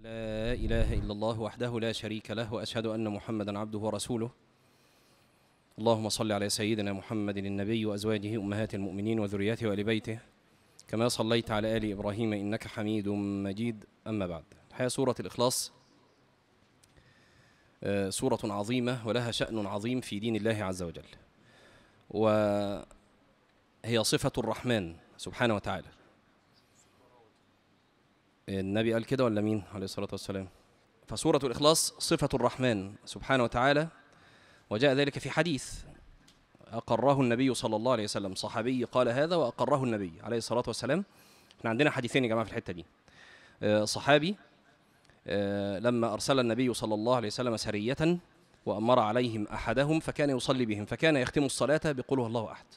لا إله إلا الله وحده لا شريك له وأشهد أن محمدا عبده ورسوله اللهم صل على سيدنا محمد النبي وأزواجه أمهات المؤمنين وذريته وآل بيته كما صليت على آل إبراهيم إنك حميد مجيد أما بعد الحقيقة سورة الإخلاص آه، سورة عظيمة ولها شأن عظيم في دين الله عز وجل وهي صفة الرحمن سبحانه وتعالى النبي قال كده ولا مين عليه الصلاة والسلام فسورة الإخلاص صفة الرحمن سبحانه وتعالى وجاء ذلك في حديث أقره النبي صلى الله عليه وسلم صحابي قال هذا وأقره النبي عليه الصلاة والسلام احنا عندنا حديثين يا جماعة في الحتة دي آه، صحابي آه، لما أرسل النبي صلى الله عليه وسلم سرية وأمر عليهم أحدهم فكان يصلي بهم فكان يختم الصلاة بقول هو الله أحد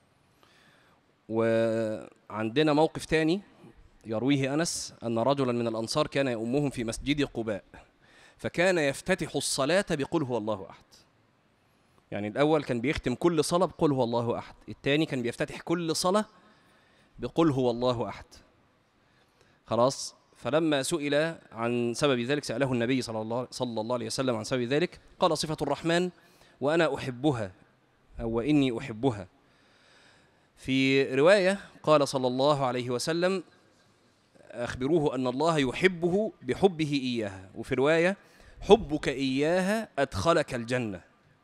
وعندنا موقف تاني يرويه أنس أن رجلا من الأنصار كان يؤمهم في مسجد قباء فكان يفتتح الصلاة بقول هو الله أحد يعني الأول كان بيختم كل صلاة بقول هو الله أحد الثاني كان بيفتتح كل صلاة بقول هو الله أحد خلاص فلما سئل عن سبب ذلك سأله النبي صلى الله صلى الله عليه وسلم عن سبب ذلك قال صفة الرحمن وأنا أحبها أو وإني أحبها في رواية قال صلى الله عليه وسلم أخبروه أن الله يحبه بحبه إياها وفي رواية حبك إياها أدخلك الجنة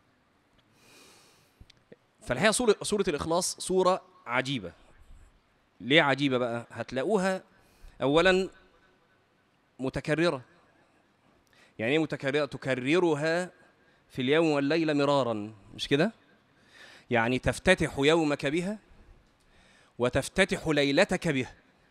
فالحقيقة سورة, سورة الإخلاص سورة عجيبة ليه عجيبة بقى هتلاقوها أولا متكررة يعني ايه متكررة تكررها في اليوم والليلة مرارا مش كده يعني تفتتح يومك بها وتفتتح ليلتك بها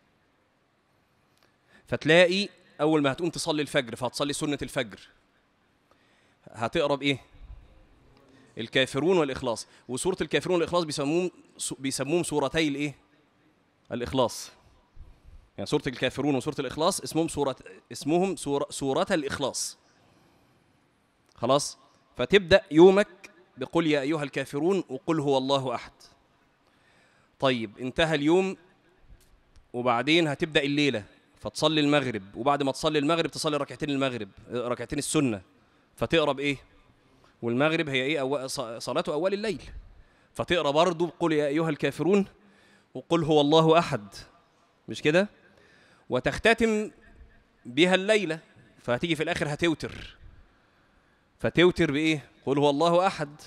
فتلاقي اول ما هتقوم تصلي الفجر فهتصلي سنه الفجر هتقرا بايه الكافرون والاخلاص وسوره الكافرون والاخلاص بيسموهم بيسموهم سورتي الايه الاخلاص يعني سوره الكافرون وسوره الاخلاص اسمهم سوره اسمهم سوره سوره الاخلاص خلاص فتبدا يومك بقل يا ايها الكافرون وقل هو الله احد طيب انتهى اليوم وبعدين هتبدا الليله فتصلي المغرب وبعد ما تصلي المغرب تصلي ركعتين المغرب ركعتين السنه فتقرا بايه والمغرب هي ايه أو صلاه اول الليل فتقرا برضه قل يا ايها الكافرون وقل هو الله احد مش كده وتختتم بها الليله فهتيجي في الاخر هتوتر فتوتر بايه قل هو الله احد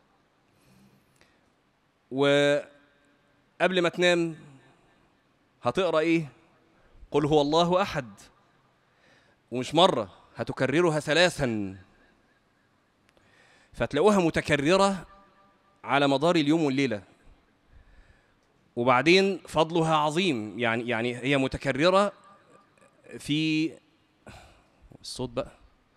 وقبل ما تنام هتقرا ايه قل هو الله احد ومش مره هتكررها ثلاثا فتلاقوها متكرره على مدار اليوم والليله وبعدين فضلها عظيم يعني يعني هي متكرره في الصوت بقى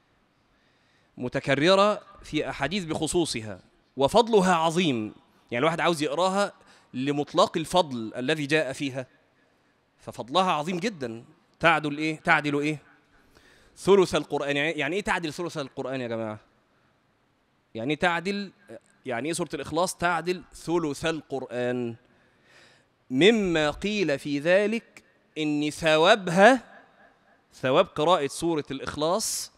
متكرره في احاديث بخصوصها وفضلها عظيم يعني الواحد عاوز يقراها لمطلق الفضل الذي جاء فيها ففضلها عظيم جدا تعدل ايه تعدل ايه ثلث القران يعني ايه تعدل ثلث القران يا جماعه يعني ايه تعدل يعني ايه سوره الاخلاص تعدل ثلث القران مما قيل في ذلك ان ثوابها ثواب قراءه سوره الاخلاص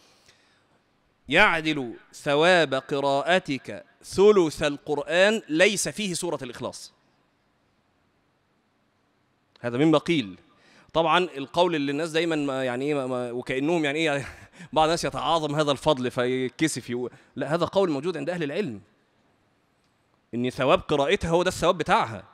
يعدل ثواب قراءتك ثلث القران ليس فيه سوره الاخلاص هذا مما قيل طبعا القول اللي الناس دايما ما يعني ايه ما وكانهم يعني ايه بعض الناس يتعاظم هذا الفضل فيكسف يو... لا هذا قول موجود عند اهل العلم ان ثواب قراءتها هو ده الثواب بتاعها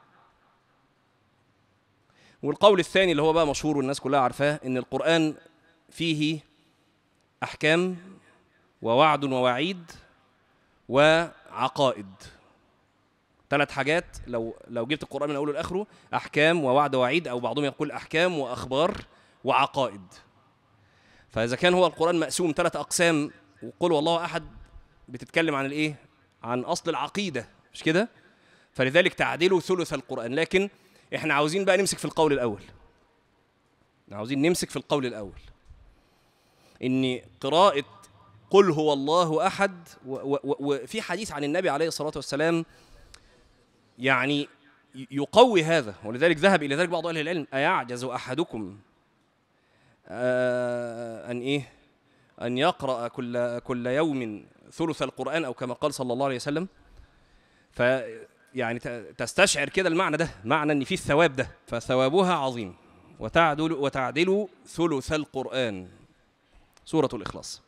والقول الثاني اللي هو بقى مشهور والناس كلها عارفاه ان القران فيه احكام ووعد ووعيد وعقائد ثلاث حاجات لو لو جبت القران من اوله لاخره احكام ووعد ووعيد او بعضهم يقول احكام واخبار وعقائد فاذا كان هو القران مقسوم ثلاث اقسام وقل والله احد بتتكلم عن الايه عن اصل العقيده مش كده فلذلك تعديله ثلث القران لكن احنا عاوزين بقى نمسك في القول الاول عاوزين نمسك في القول الاول ان قراءه قل هو الله احد وفي حديث عن النبي عليه الصلاه والسلام يعني يقوي هذا ولذلك ذهب الى ذلك بعض اهل العلم ايعجز احدكم آه، ان ايه ان يقرا كل كل يوم ثلث القران او كما قال صلى الله عليه وسلم ف يعني ت- تستشعر كده المعنى ده معنى ان في الثواب ده فثوابها عظيم وتعدل وتعدل ثلث القران سوره الاخلاص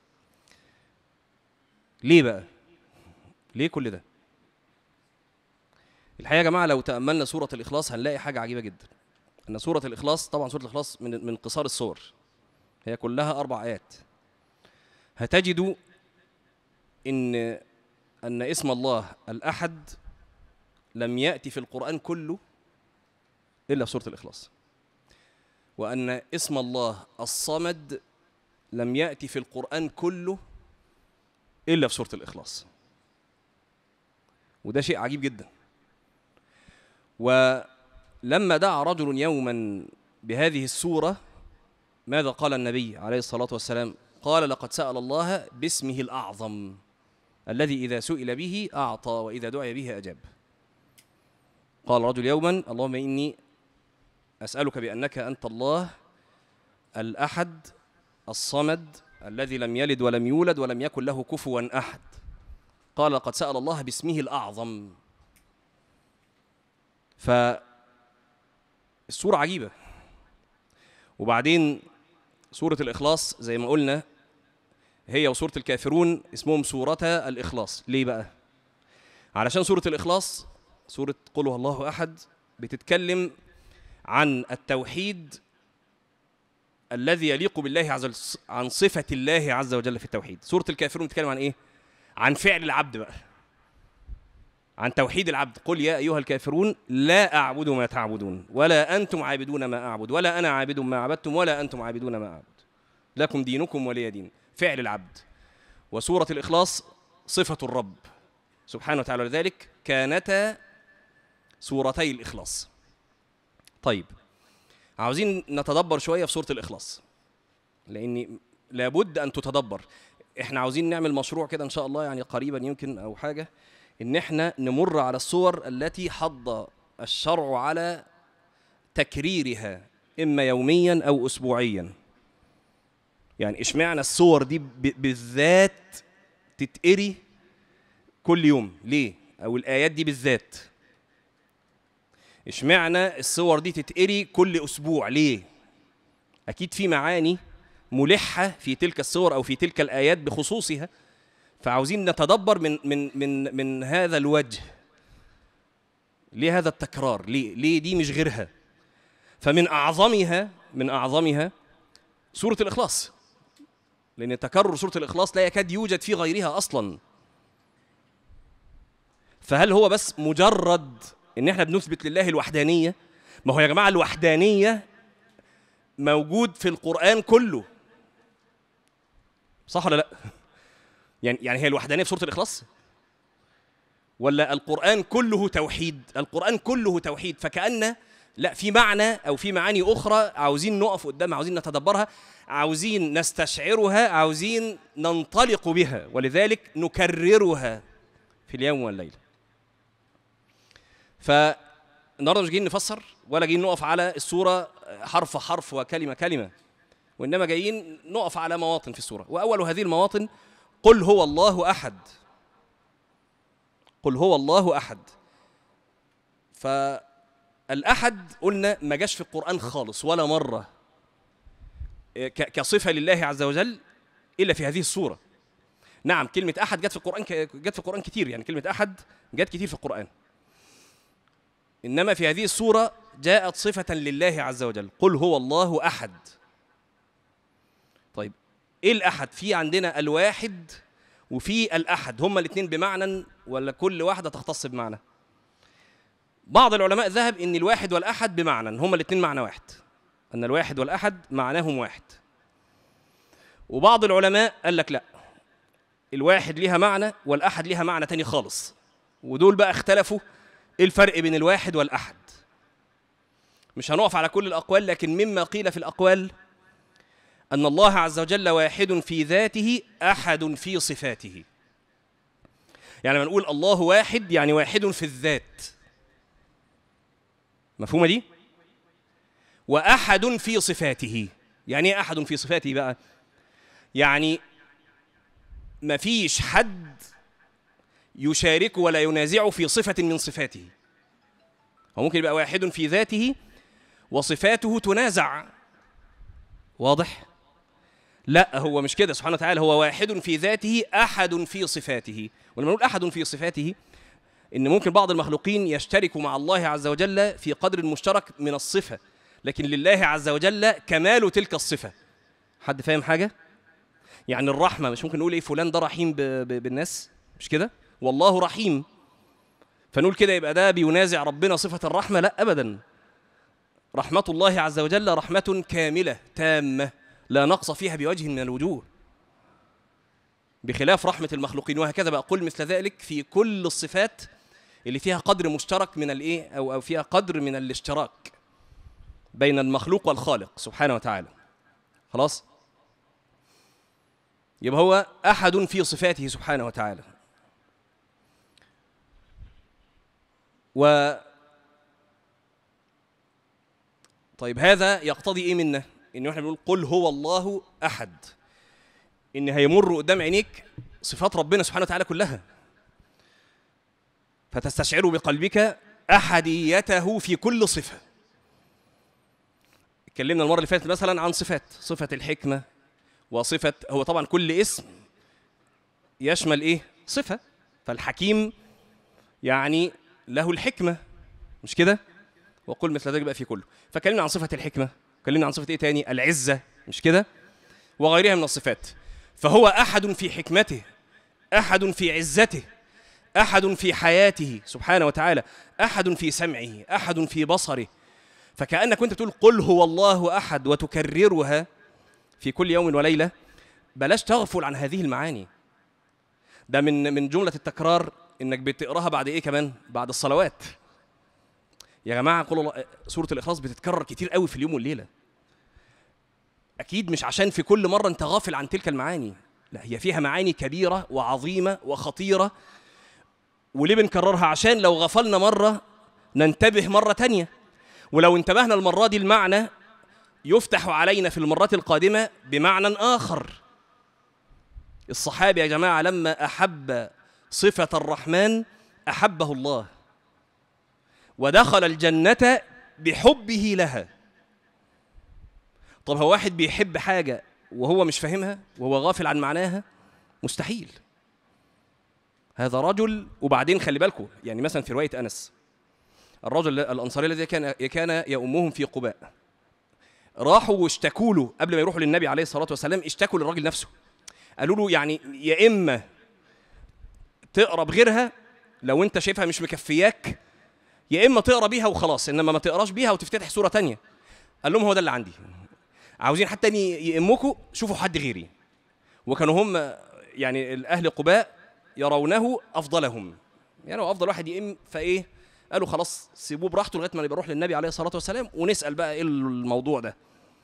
ليه بقى ليه كل ده الحقيقه يا جماعه لو تاملنا سوره الاخلاص هنلاقي حاجه عجيبه جدا ان سوره الاخلاص طبعا سوره الاخلاص من من قصار السور هي كلها اربع ايات هتجدوا ان ان اسم الله الاحد لم ياتي في القران كله الا في سوره الاخلاص وان اسم الله الصمد لم ياتي في القران كله الا في سوره الاخلاص وده شيء عجيب جدا ولما دعا رجل يوما بهذه السوره ماذا قال النبي عليه الصلاه والسلام قال لقد سال الله باسمه الاعظم الذي اذا سئل به اعطى واذا دعي به اجاب قال رجل يوما اللهم اني اسالك بانك انت الله الاحد الصمد الذي لم يلد ولم يولد ولم يكن له كفوا احد قال لقد سال الله باسمه الاعظم ف السوره عجيبه وبعدين سوره الاخلاص زي ما قلنا هي وسوره الكافرون اسمهم سورتا الاخلاص ليه بقى علشان سوره الاخلاص سوره قل هو الله احد بتتكلم عن التوحيد الذي يليق بالله عز وجل عن صفة الله عز وجل في التوحيد سورة الكافرون بتتكلم عن إيه؟ عن فعل العبد بقى عن توحيد العبد قل يا أيها الكافرون لا أعبد ما تعبدون ولا أنتم عابدون ما أعبد ولا أنا عابد ما عبدتم ولا أنتم عابدون ما أعبد لكم دينكم ولي دين فعل العبد وسورة الإخلاص صفة الرب سبحانه وتعالى لذلك كانتا سورتي الإخلاص طيب عاوزين نتدبر شويه في سوره الاخلاص لان لابد ان تتدبر احنا عاوزين نعمل مشروع كده ان شاء الله يعني قريبا يمكن او حاجه ان احنا نمر على الصور التي حض الشرع على تكريرها اما يوميا او اسبوعيا يعني اشمعنى الصور دي ب- بالذات تتقري كل يوم ليه او الايات دي بالذات اشمعنى الصور دي تتقري كل اسبوع ليه اكيد في معاني ملحه في تلك الصور او في تلك الايات بخصوصها فعاوزين نتدبر من من من من هذا الوجه ليه هذا التكرار ليه ليه دي مش غيرها فمن اعظمها من اعظمها سوره الاخلاص لان تكرر سوره الاخلاص لا يكاد يوجد في غيرها اصلا فهل هو بس مجرد ان احنا بنثبت لله الوحدانيه ما هو يا جماعه الوحدانيه موجود في القران كله صح ولا لا يعني يعني هي الوحدانيه في سوره الاخلاص ولا القران كله توحيد القران كله توحيد فكأن لا في معنى او في معاني اخرى عاوزين نقف قدامها عاوزين نتدبرها عاوزين نستشعرها عاوزين ننطلق بها ولذلك نكررها في اليوم والليله فالنهارده مش جايين نفسر ولا جايين نقف على السوره حرف حرف وكلمه كلمه وانما جايين نقف على مواطن في السوره واول هذه المواطن قل هو الله احد قل هو الله احد فالاحد قلنا ما جاش في القران خالص ولا مره ك- كصفه لله عز وجل الا في هذه السوره نعم كلمه احد جت في القران ك- جت في القران كتير يعني كلمه احد جت كتير في القران انما في هذه السوره جاءت صفه لله عز وجل قل هو الله احد طيب ايه الاحد في عندنا الواحد وفي الاحد هما الاثنين بمعنى ولا كل واحده تختص بمعنى بعض العلماء ذهب ان الواحد والاحد بمعنى هما الاثنين معنى واحد ان الواحد والاحد معناهم واحد وبعض العلماء قال لك لا الواحد ليها معنى والاحد ليها معنى تاني خالص ودول بقى اختلفوا ايه الفرق بين الواحد والاحد مش هنقف على كل الاقوال لكن مما قيل في الاقوال ان الله عز وجل واحد في ذاته احد في صفاته يعني لما نقول الله واحد يعني واحد في الذات مفهومه دي واحد في صفاته يعني ايه احد في صفاته بقى يعني ما فيش حد يشاركه ولا ينازعه في صفة من صفاته هو ممكن يبقى واحد في ذاته وصفاته تنازع واضح لا هو مش كده سبحانه وتعالى هو واحد في ذاته احد في صفاته ولما نقول احد في صفاته ان ممكن بعض المخلوقين يشتركوا مع الله عز وجل في قدر مشترك من الصفه لكن لله عز وجل كمال تلك الصفه حد فاهم حاجه يعني الرحمه مش ممكن نقول ايه فلان ده رحيم ب- ب- بالناس مش كده والله رحيم فنقول كده يبقى ده بينازع ربنا صفه الرحمه لا ابدا رحمه الله عز وجل رحمه كامله تامه لا نقص فيها بوجه من الوجوه بخلاف رحمة المخلوقين وهكذا بقى قل مثل ذلك في كل الصفات اللي فيها قدر مشترك من الايه او او فيها قدر من الاشتراك بين المخلوق والخالق سبحانه وتعالى خلاص يبقى هو احد في صفاته سبحانه وتعالى و طيب هذا يقتضي ايه منا ان احنا بنقول قل هو الله احد ان هيمر قدام عينيك صفات ربنا سبحانه وتعالى كلها فتستشعر بقلبك احديته في كل صفه اتكلمنا المره اللي فاتت مثلا عن صفات صفه الحكمه وصفه هو طبعا كل اسم يشمل ايه صفه فالحكيم يعني له الحكمه مش كده وقل مثل ذلك بقى في كله فكلمنا عن صفه الحكمه اتكلمنا عن صفه ايه تاني العزه مش كده وغيرها من الصفات فهو احد في حكمته احد في عزته احد في حياته سبحانه وتعالى احد في سمعه احد في بصره فكانك كنت تقول قل هو الله احد وتكررها في كل يوم وليله بلاش تغفل عن هذه المعاني ده من من جمله التكرار انك بتقراها بعد ايه كمان بعد الصلوات يا جماعه قول الله سوره الاخلاص بتتكرر كتير قوي في اليوم والليله اكيد مش عشان في كل مره انت غافل عن تلك المعاني لا هي فيها معاني كبيره وعظيمه وخطيره وليه بنكررها عشان لو غفلنا مره ننتبه مره تانية ولو انتبهنا المره دي المعنى يفتح علينا في المرات القادمه بمعنى اخر الصحابي يا جماعه لما احب صفه الرحمن احبه الله ودخل الجنه بحبه لها طب هو واحد بيحب حاجة وهو مش فاهمها وهو غافل عن معناها مستحيل هذا رجل وبعدين خلي بالكم يعني مثلا في رواية أنس الرجل الأنصاري الذي كان كان يؤمهم في قباء راحوا واشتكوا له قبل ما يروحوا للنبي عليه الصلاة والسلام اشتكوا للراجل نفسه قالوا له يعني يا إما تقرا بغيرها لو أنت شايفها مش مكفياك يا إما تقرا بيها وخلاص إنما ما تقراش بيها وتفتتح سورة تانية قال لهم هو ده اللي عندي عاوزين حتى إن يأمكوا شوفوا حد غيري وكانوا هم يعني الأهل قباء يرونه أفضلهم يعني هو أفضل واحد يئم فإيه قالوا خلاص سيبوه براحته لغاية ما يروح للنبي عليه الصلاة والسلام ونسأل بقى إيه الموضوع ده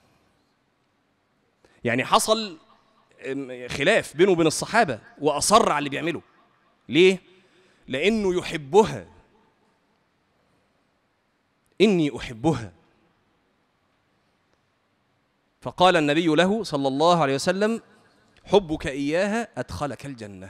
يعني حصل ام، خلاف بينه وبين الصحابة وأصر على اللي بيعمله ليه؟ لأنه يحبها إني أحبها فقال النبي له صلى الله عليه وسلم حبك إياها أدخلك الجنة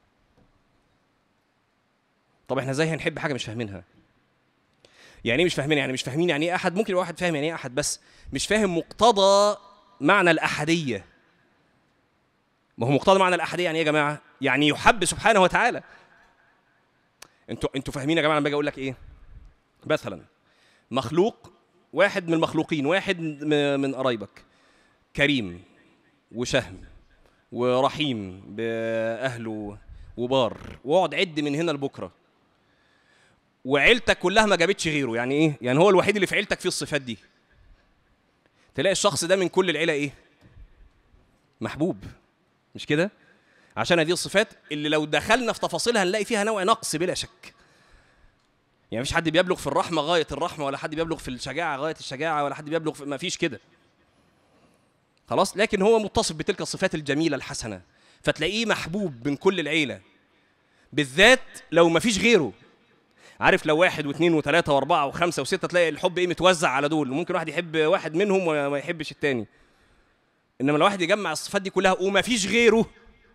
طب احنا ازاي هنحب حاجة مش فاهمينها يعني ايه مش فاهمين يعني مش فاهمين يعني ايه أحد ممكن واحد فاهم يعني ايه أحد بس مش فاهم مقتضى معنى الأحدية ما هو مقتضى معنى الأحدية يعني ايه يا جماعة يعني يحب سبحانه وتعالى انتوا انتوا فاهمين يا جماعة لما باجي اقول لك ايه مثلا مخلوق واحد من المخلوقين واحد م- من قرايبك كريم وشهم ورحيم بأهله وبار واقعد عد من هنا لبكره وعيلتك كلها ما جابتش غيره يعني ايه يعني هو الوحيد اللي في عيلتك فيه الصفات دي تلاقي الشخص ده من كل العيله ايه محبوب مش كده عشان هذه الصفات اللي لو دخلنا في تفاصيلها هنلاقي فيها نوع نقص بلا شك يعني مفيش حد بيبلغ في الرحمه غايه الرحمه ولا حد بيبلغ في الشجاعه غايه الشجاعه ولا حد بيبلغ في ما فيش كده خلاص لكن هو متصف بتلك الصفات الجميله الحسنه فتلاقيه محبوب من كل العيله بالذات لو ما فيش غيره عارف لو واحد واثنين وثلاثة وأربعة وخمسة وستة تلاقي الحب إيه متوزع على دول ممكن واحد يحب واحد منهم وما يحبش التاني انما لو واحد يجمع الصفات دي كلها وما فيش غيره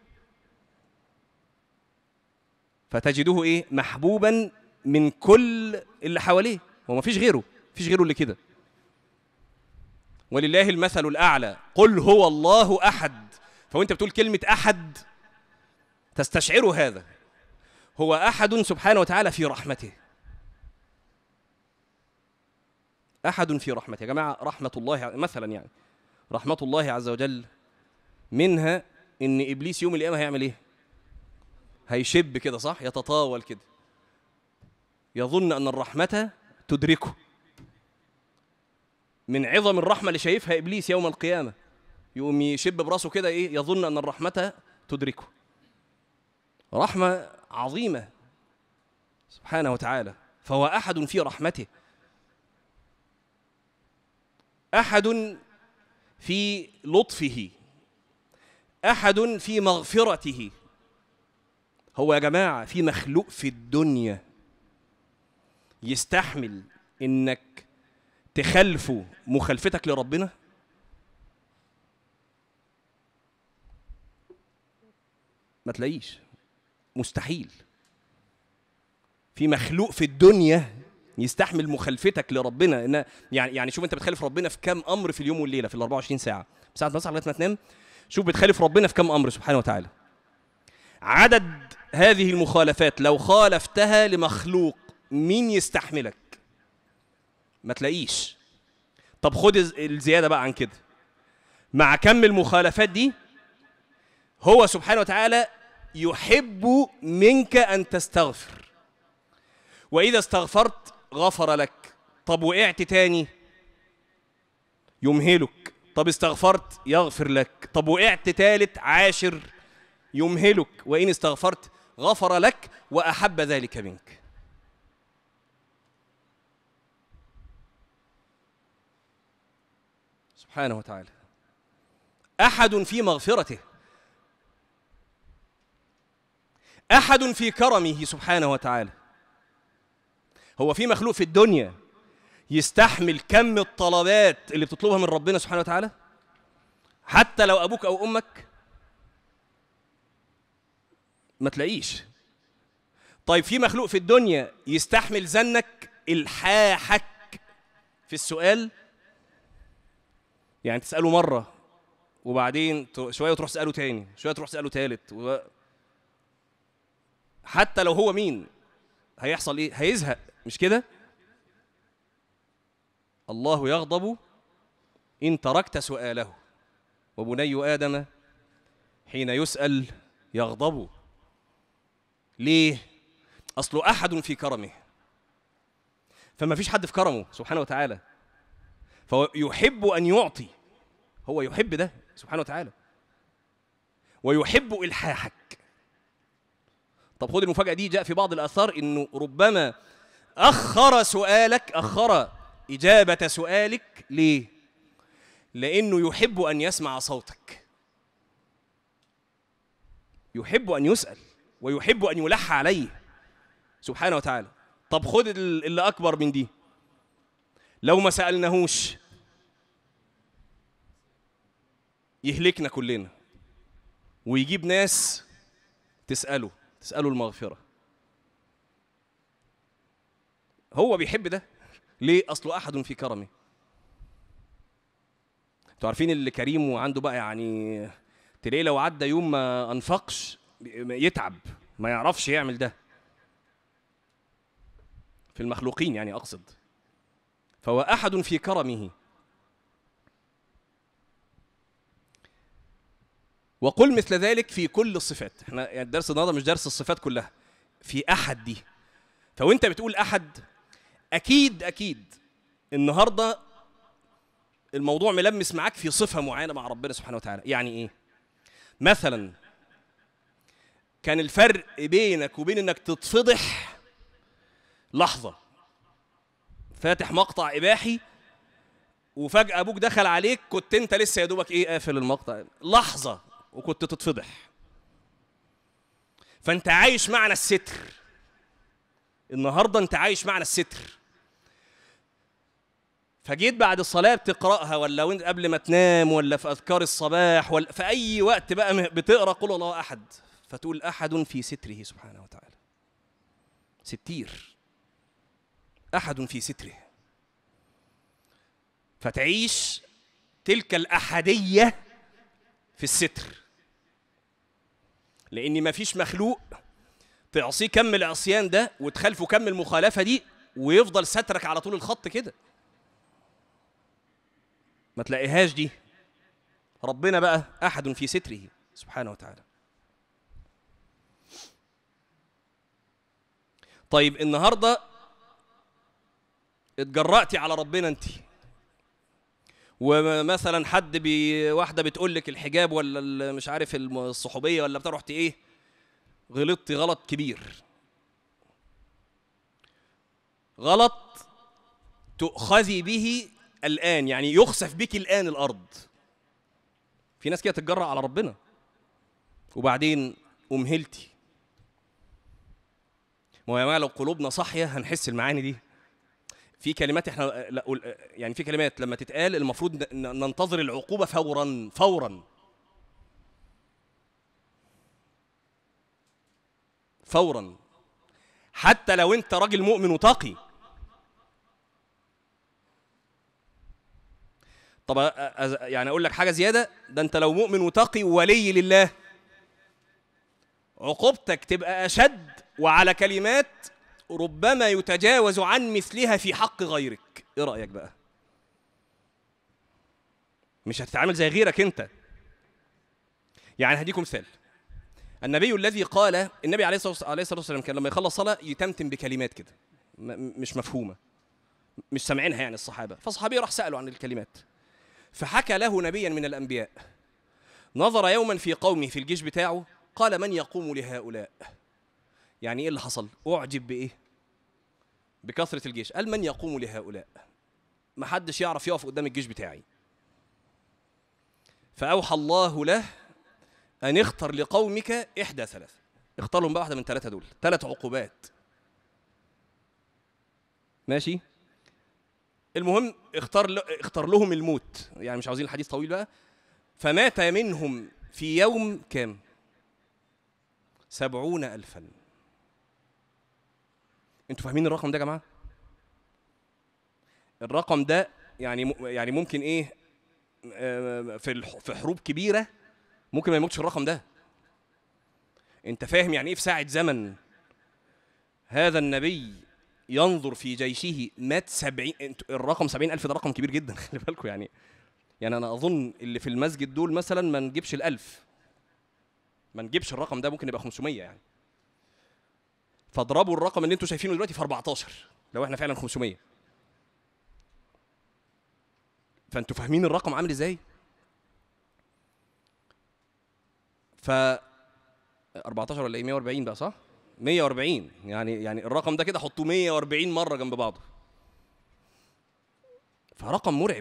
فتجده ايه محبوبا من كل اللي حواليه هو ما فيش غيره فيش غيره اللي كده ولله المثل الاعلى قل هو الله احد فوانت بتقول كلمه احد تستشعر هذا هو احد سبحانه وتعالى في رحمته احد في رحمته يا جماعه رحمه الله مثلا يعني رحمه الله عز وجل منها ان ابليس يوم القيامه هيعمل ايه هيشب كده صح يتطاول كده يظن ان الرحمه تدركه من عظم الرحمه اللي شايفها ابليس يوم القيامه يقوم يشب براسه كده ايه يظن ان الرحمه تدركه رحمه عظيمه سبحانه وتعالى فهو احد في رحمته احد في لطفه احد في مغفرته هو يا جماعه في مخلوق في الدنيا يستحمل انك تخالفه مخالفتك لربنا ما تلاقيش مستحيل في مخلوق في الدنيا يستحمل مخالفتك لربنا ان يعني يعني شوف انت بتخالف ربنا في كام امر في اليوم والليله في ال 24 ساعه ساعه ما تصحى لغايه ما تنام شوف بتخالف ربنا في كام امر سبحانه وتعالى عدد هذه المخالفات لو خالفتها لمخلوق مين يستحملك ما تلاقيش طب خد الزياده بقى عن كده مع كم المخالفات دي هو سبحانه وتعالى يحب منك ان تستغفر واذا استغفرت غفر لك طب وقعت تاني يمهلك طب استغفرت يغفر لك طب وقعت تالت عاشر يمهلك وان استغفرت غفر لك واحب ذلك منك سبحانه وتعالى احد في مغفرته احد في كرمه سبحانه وتعالى هو في مخلوق في الدنيا يستحمل كم الطلبات اللي بتطلبها من ربنا سبحانه وتعالى حتى لو ابوك او امك ما تلاقيش طيب في مخلوق في الدنيا يستحمل زنك الحاحك في السؤال يعني تساله مره وبعدين شويه تروح تساله تاني شويه تروح تساله تالت و... حتى لو هو مين هيحصل ايه هيزهق مش كده الله يغضب ان تركت سؤاله وبني ادم حين يسال يغضب ليه اصله احد في كرمه فما فيش حد في كرمه سبحانه وتعالى فهو يحب ان يعطي هو يحب ده سبحانه وتعالى ويحب الحاحك طب خد المفاجاه دي جاء في بعض الاثار انه ربما اخر سؤالك اخر اجابه سؤالك ليه لانه يحب ان يسمع صوتك يحب ان يسال ويحب ان يلح عليه سبحانه وتعالى طب خد اللي اكبر من دي لو ما سالناهوش يهلكنا كلنا ويجيب ناس تساله تساله المغفره هو بيحب ده ليه اصله احد في كرمه انتوا عارفين اللي كريم وعنده بقى يعني تلاقيه لو عدى يوم ما انفقش يتعب ما يعرفش يعمل ده في المخلوقين يعني اقصد فهو احد في كرمه وقل مثل ذلك في كل الصفات احنا يعني الدرس النهارده مش درس الصفات كلها في احد دي فوانت بتقول احد اكيد اكيد النهارده الموضوع ملمس معاك في صفه معينه مع ربنا سبحانه وتعالى يعني ايه مثلا كان الفرق بينك وبين انك تتفضح لحظه فاتح مقطع اباحي وفجاه ابوك دخل عليك كنت انت لسه يا دوبك ايه قافل المقطع لحظه وكنت تتفضح فانت عايش معنى الستر النهارده انت عايش معنى الستر فجيت بعد الصلاة بتقرأها ولا وانت قبل ما تنام ولا في أذكار الصباح ولا في أي وقت بقى م- بتقرأ قل الله أحد فتقول أحد في ستره سبحانه وتعالى ستير أحد في ستره فتعيش تلك الأحدية في الستر لأن مفيش مخلوق تعصيه كم العصيان ده وتخالفه كم المخالفة دي ويفضل سترك على طول الخط كده ما تلاقيهاش دي ربنا بقى أحد في ستره سبحانه وتعالى طيب النهارده اتجرأتي على ربنا انت ومثلا حد بي واحده بتقول لك الحجاب ولا ال- مش عارف الم- الصحوبيه ولا بتاع رحتي ايه غلطتي غلط كبير غلط تؤخذي به الان يعني يخسف بك الان الارض في ناس كده تتجرأ على ربنا وبعدين امهلتي ما هو يا جماعه لو قلوبنا صاحيه هنحس المعاني دي في كلمات احنا لا قول- يعني في كلمات لما تتقال المفروض ن- ن- ننتظر العقوبه فورا فورا فورا حتى لو انت راجل مؤمن وتقي طب أ- أ- يعني اقول لك حاجه زياده ده انت لو مؤمن وتقي وولي لله عقوبتك تبقى اشد وعلى كلمات ربما يتجاوز عن مثلها في حق غيرك ايه رايك بقى مش هتتعامل زي غيرك انت يعني هديكم مثال النبي الذي قال النبي عليه الصلاه عليه الصلاة والسلام كان لما يخلص صلاه يتمتم بكلمات كده م- مش مفهومه مش سامعينها يعني الصحابه فصحابي راح سالوا عن الكلمات فحكى له نبيا من الانبياء نظر يوما في قومه في الجيش بتاعه قال من يقوم لهؤلاء يعني ايه اللي حصل اعجب بايه بكثره الجيش قال من يقوم لهؤلاء ما حدش يعرف يقف قدام الجيش بتاعي فاوحى الله له ان اختر لقومك احدى ثلاث اختار لهم بقى واحده من ثلاثه دول ثلاث عقوبات ماشي المهم اختار ل... اختار لهم الموت يعني مش عاوزين الحديث طويل بقى فمات منهم في يوم كام سبعون ألفا انتوا فاهمين الرقم ده يا جماعة الرقم ده يعني م... يعني ممكن ايه آه، في الح... في حروب كبيرة ممكن ما يموتش الرقم ده انت فاهم يعني ايه في ساعة زمن هذا النبي ينظر في جيشه مات سبعين انتوا- الرقم سبعين ألف ده رقم كبير جدا خلي بالكم يعني يعني أنا أظن اللي في المسجد دول مثلا ما نجيبش الألف ما نجيبش الرقم ده ممكن يبقى 500 يعني فاضربوا الرقم اللي انتوا شايفينه دلوقتي في 14 لو احنا فعلا 500 فانتوا فاهمين الرقم عامل ازاي ف 14 ولا ايه 140 بقى صح 140 يعني يعني الرقم ده كده حطوه 140 مره جنب بعضه فرقم مرعب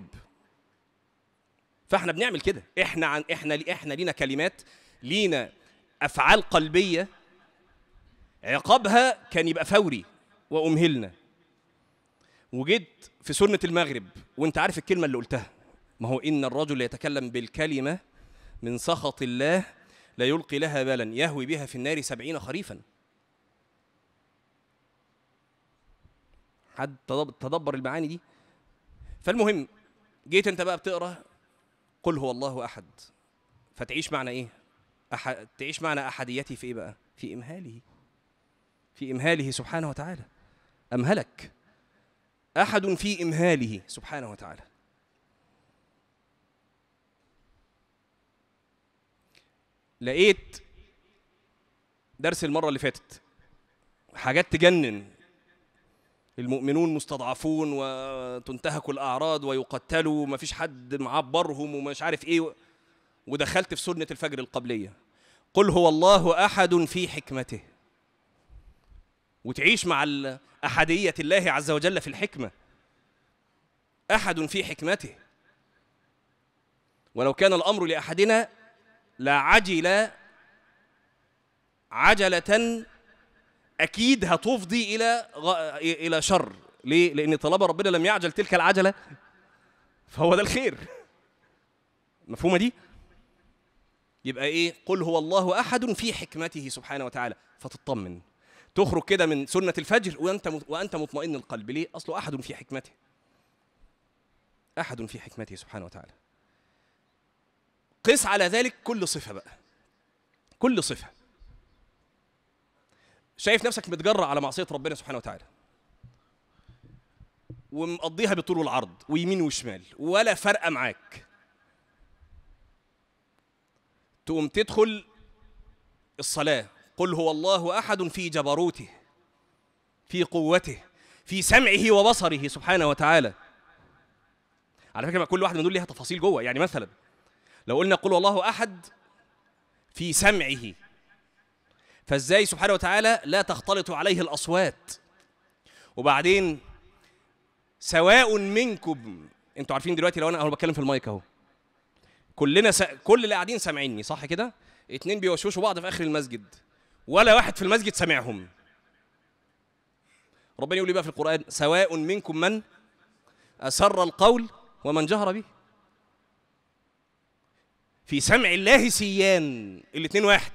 فاحنا بنعمل كده احنا عن احنا احنا لينا كلمات لينا افعال قلبيه عقابها كان يبقى فوري وامهلنا وجيت في سنه المغرب وانت عارف الكلمه اللي قلتها ما هو ان الرجل يتكلم بالكلمه من سخط الله لا يلقي لها بالا يهوي بها في النار سبعين خريفا حد تدب- تدبر المعاني دي فالمهم جيت انت بقى بتقرا قل هو الله احد فتعيش معنى ايه أح... تعيش معنى احديتي في ايه بقى في امهاله في امهاله سبحانه وتعالى امهلك احد في امهاله سبحانه وتعالى لقيت درس المره اللي فاتت حاجات تجنن المؤمنون مستضعفون وتنتهك الاعراض ويقتلوا ومفيش حد معبرهم ومش عارف ايه و... ودخلت في سنه الفجر القبليه قل هو الله احد في حكمته وتعيش مع ال- احديه الله عز وجل في الحكمه احد في حكمته ولو كان الامر لاحدنا لعجل عجله اكيد هتفضي الى غ... الى شر ليه لان طالما ربنا لم يعجل تلك العجله فهو ده الخير مفهومه دي يبقى ايه قل هو الله احد في حكمته سبحانه وتعالى فتطمن تخرج كده من سنه الفجر وانت وانت مطمئن القلب ليه اصله احد في حكمته احد في حكمته سبحانه وتعالى قس على ذلك كل صفه بقى كل صفه شايف نفسك متجرع على معصيه ربنا سبحانه وتعالى ومقضيها بالطول والعرض ويمين وشمال ولا فارقه معاك تقوم تدخل الصلاه قل هو الله احد في جبروته في قوته في سمعه وبصره سبحانه وتعالى على فكره كل واحد من دول ليها تفاصيل جوه يعني مثلا لو قلنا قل هو الله احد في سمعه فازاي سبحانه وتعالى لا تختلط عليه الاصوات وبعدين سواء منكم انتوا عارفين دلوقتي لو انا انا بتكلم في المايك اهو كلنا س... كل اللي قاعدين سامعيني صح كده اتنين بيوشوشوا بعض في اخر المسجد ولا واحد في المسجد سامعهم ربنا يقول لي بقى في القران سواء منكم من اسر القول ومن جهر به في سمع الله سيان الاتنين واحد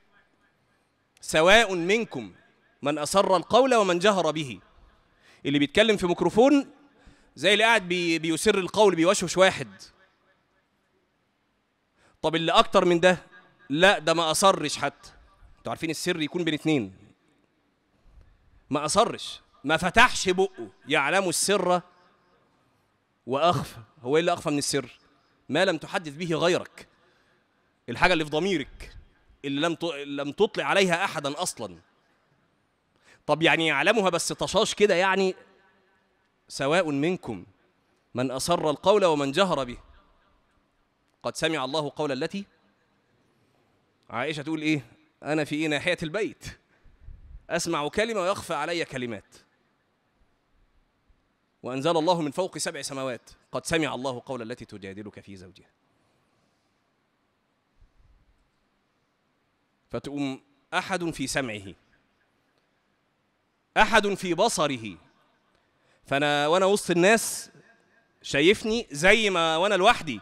سواء منكم من أسر القول ومن جهر به اللي بيتكلم في ميكروفون زي اللي قاعد بي بيسر القول بيوشوش واحد طب اللي أكتر من ده لا ده ما أصرش حتى انتوا عارفين السر يكون بين اتنين ما أصرش ما فتحش بقه يعلم السر وأخفى هو إيه اللي أخفى من السر ما لم تحدث به غيرك الحاجة اللي في ضميرك اللي لم لم تطلع عليها احدا اصلا طب يعني يعلمها بس طشاش كده يعني سواء منكم من اسر القول ومن جهر به قد سمع الله قول التي عائشه تقول ايه انا في إيه ناحيه البيت اسمع كلمه ويخفى علي كلمات وانزل الله من فوق سبع سماوات قد سمع الله قول التي تجادلك في زوجها فتقوم احد في سمعه احد في بصره فانا وانا وسط الناس شايفني زي ما وانا لوحدي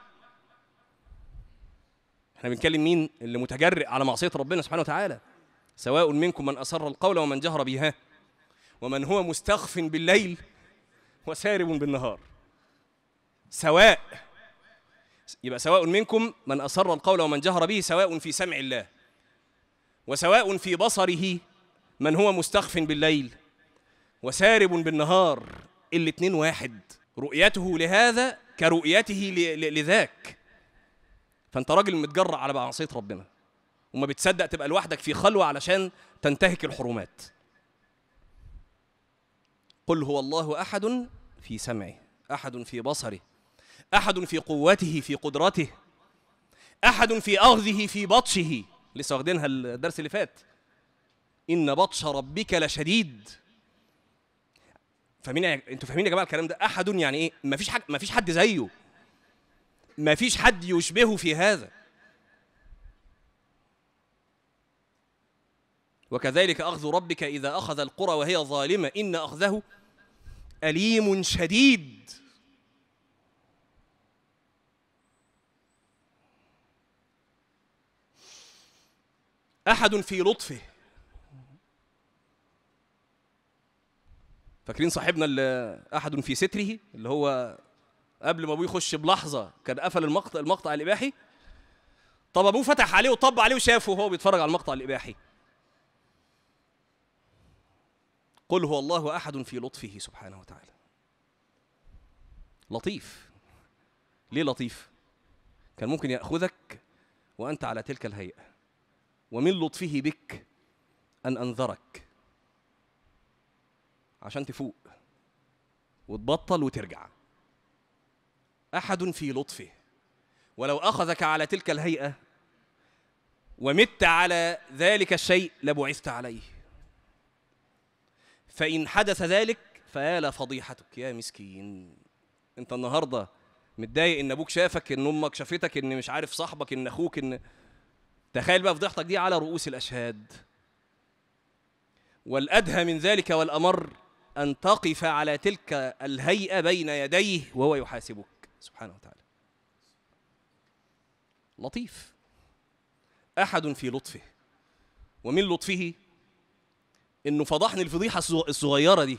احنا بنتكلم مين اللي متجرئ على معصيه ربنا سبحانه وتعالى سواء منكم من اسر القول ومن جهر بها ومن هو مستخف بالليل وسارب بالنهار سواء يبقى سواء منكم من اسر القول ومن جهر به سواء في سمع الله وسواء في بصره من هو مستخف بالليل وسارب بالنهار الاتنين واحد رؤيته لهذا كرؤيته لذاك فانت راجل متجرع على معصيه ربنا وما بتصدق تبقى لوحدك في خلوه علشان تنتهك الحرمات قل هو الله احد في سمعه احد في بصره احد في قوته في قدرته احد في اخذه في بطشه لسه واخدينها الدرس اللي فات ان بطش ربك لشديد فاهمين انتوا فاهمين يا جماعه الكلام ده احد يعني ايه مفيش حد مفيش حد زيه مفيش حد يشبهه في هذا وكذلك اخذ ربك اذا اخذ القرى وهي ظالمه ان اخذه اليم شديد احد في لطفه فاكرين صاحبنا اللي احد في ستره اللي هو قبل ما ابوه يخش بلحظه كان قفل المقطع المقطع الاباحي طب ابوه فتح عليه وطب عليه وشافه وهو بيتفرج على المقطع الاباحي قل هو الله احد في لطفه سبحانه وتعالى لطيف ليه لطيف كان ممكن ياخذك وانت على تلك الهيئه ومن لطفه بك أن أنذرك عشان تفوق وتبطل وترجع أحد في لطفه ولو أخذك على تلك الهيئة ومت على ذلك الشيء لبعثت عليه فإن حدث ذلك فيا فضيحتك يا مسكين انت النهارده متضايق ان ابوك شافك ان امك شافتك ان مش عارف صاحبك ان اخوك ان تخيل بقى فضيحتك دي على رؤوس الاشهاد والادهى من ذلك والامر ان تقف على تلك الهيئه بين يديه وهو يحاسبك سبحانه وتعالى لطيف احد في لطفه ومن لطفه انه فضحني الفضيحه الصغ- الصغيره دي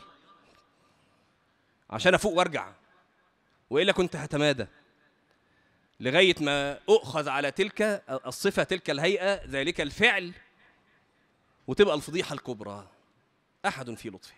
عشان افوق وارجع والا كنت هتمادى لغايه ما اؤخذ على تلك الصفه تلك الهيئه ذلك الفعل وتبقى الفضيحه الكبرى احد في لطفه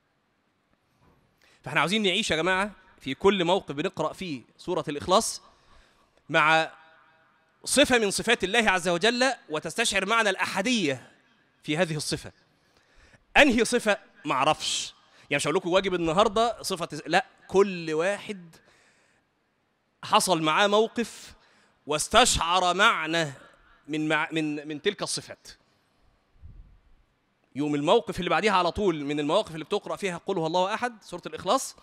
فاحنا عاوزين نعيش يا جماعه في كل موقف بنقرا فيه سوره الاخلاص مع صفه من صفات الله عز وجل وتستشعر معنى الاحديه في هذه الصفه انهي صفه معرفش يعني مش هقول لكم واجب النهارده صفه لا كل واحد حصل معاه موقف واستشعر معنى من مع من من تلك الصفات يوم الموقف اللي بعديها على طول من المواقف اللي بتقرا فيها قل هو الله احد سوره الاخلاص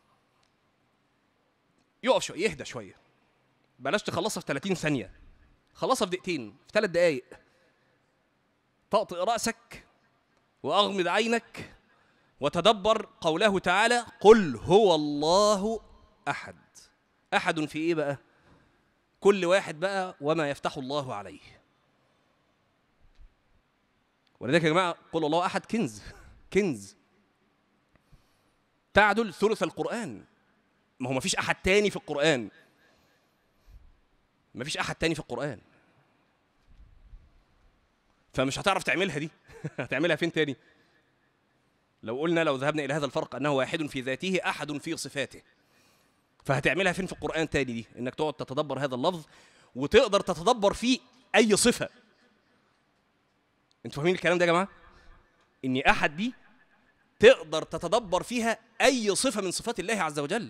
يقف شويه يهدى شويه بلاش تخلصها في 30 ثانيه خلصها في دقيقتين في ثلاث دقائق طأطئ رأسك وأغمض عينك وتدبر قوله تعالى قل هو الله أحد أحد في إيه بقى؟ كل واحد بقى وما يفتح الله عليه ولذلك يا جماعة قل الله أحد كنز كنز تعدل ثلث القرآن ما هو ما فيش أحد تاني في القرآن ما فيش أحد تاني في القرآن فمش هتعرف تعملها دي هتعملها فين تاني لو قلنا لو ذهبنا الى هذا الفرق انه واحد في ذاته احد في صفاته فهتعملها فين في القران تاني دي انك تقعد تتدبر هذا اللفظ وتقدر تتدبر فيه اي صفه انتوا فاهمين الكلام ده يا جماعه اني احد دي تقدر تتدبر فيها اي صفه من صفات الله عز وجل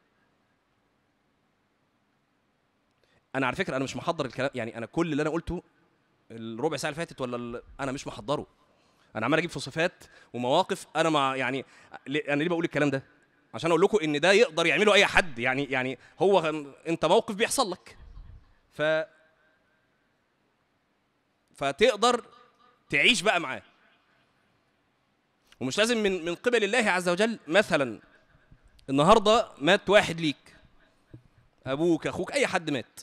انا على فكره انا مش محضر الكلام يعني انا كل اللي انا قلته الربع ساعه اللي فاتت ولا ال- انا مش محضره انا عمال اجيب في صفات ومواقف انا مع يعني ليه- انا ليه بقول الكلام ده عشان اقول لكم ان ده يقدر يعمله اي حد يعني يعني هو غ- انت موقف بيحصل لك ف فتقدر تعيش بقى معاه ومش لازم من من قبل الله عز وجل مثلا النهارده مات واحد ليك ابوك اخوك اي حد مات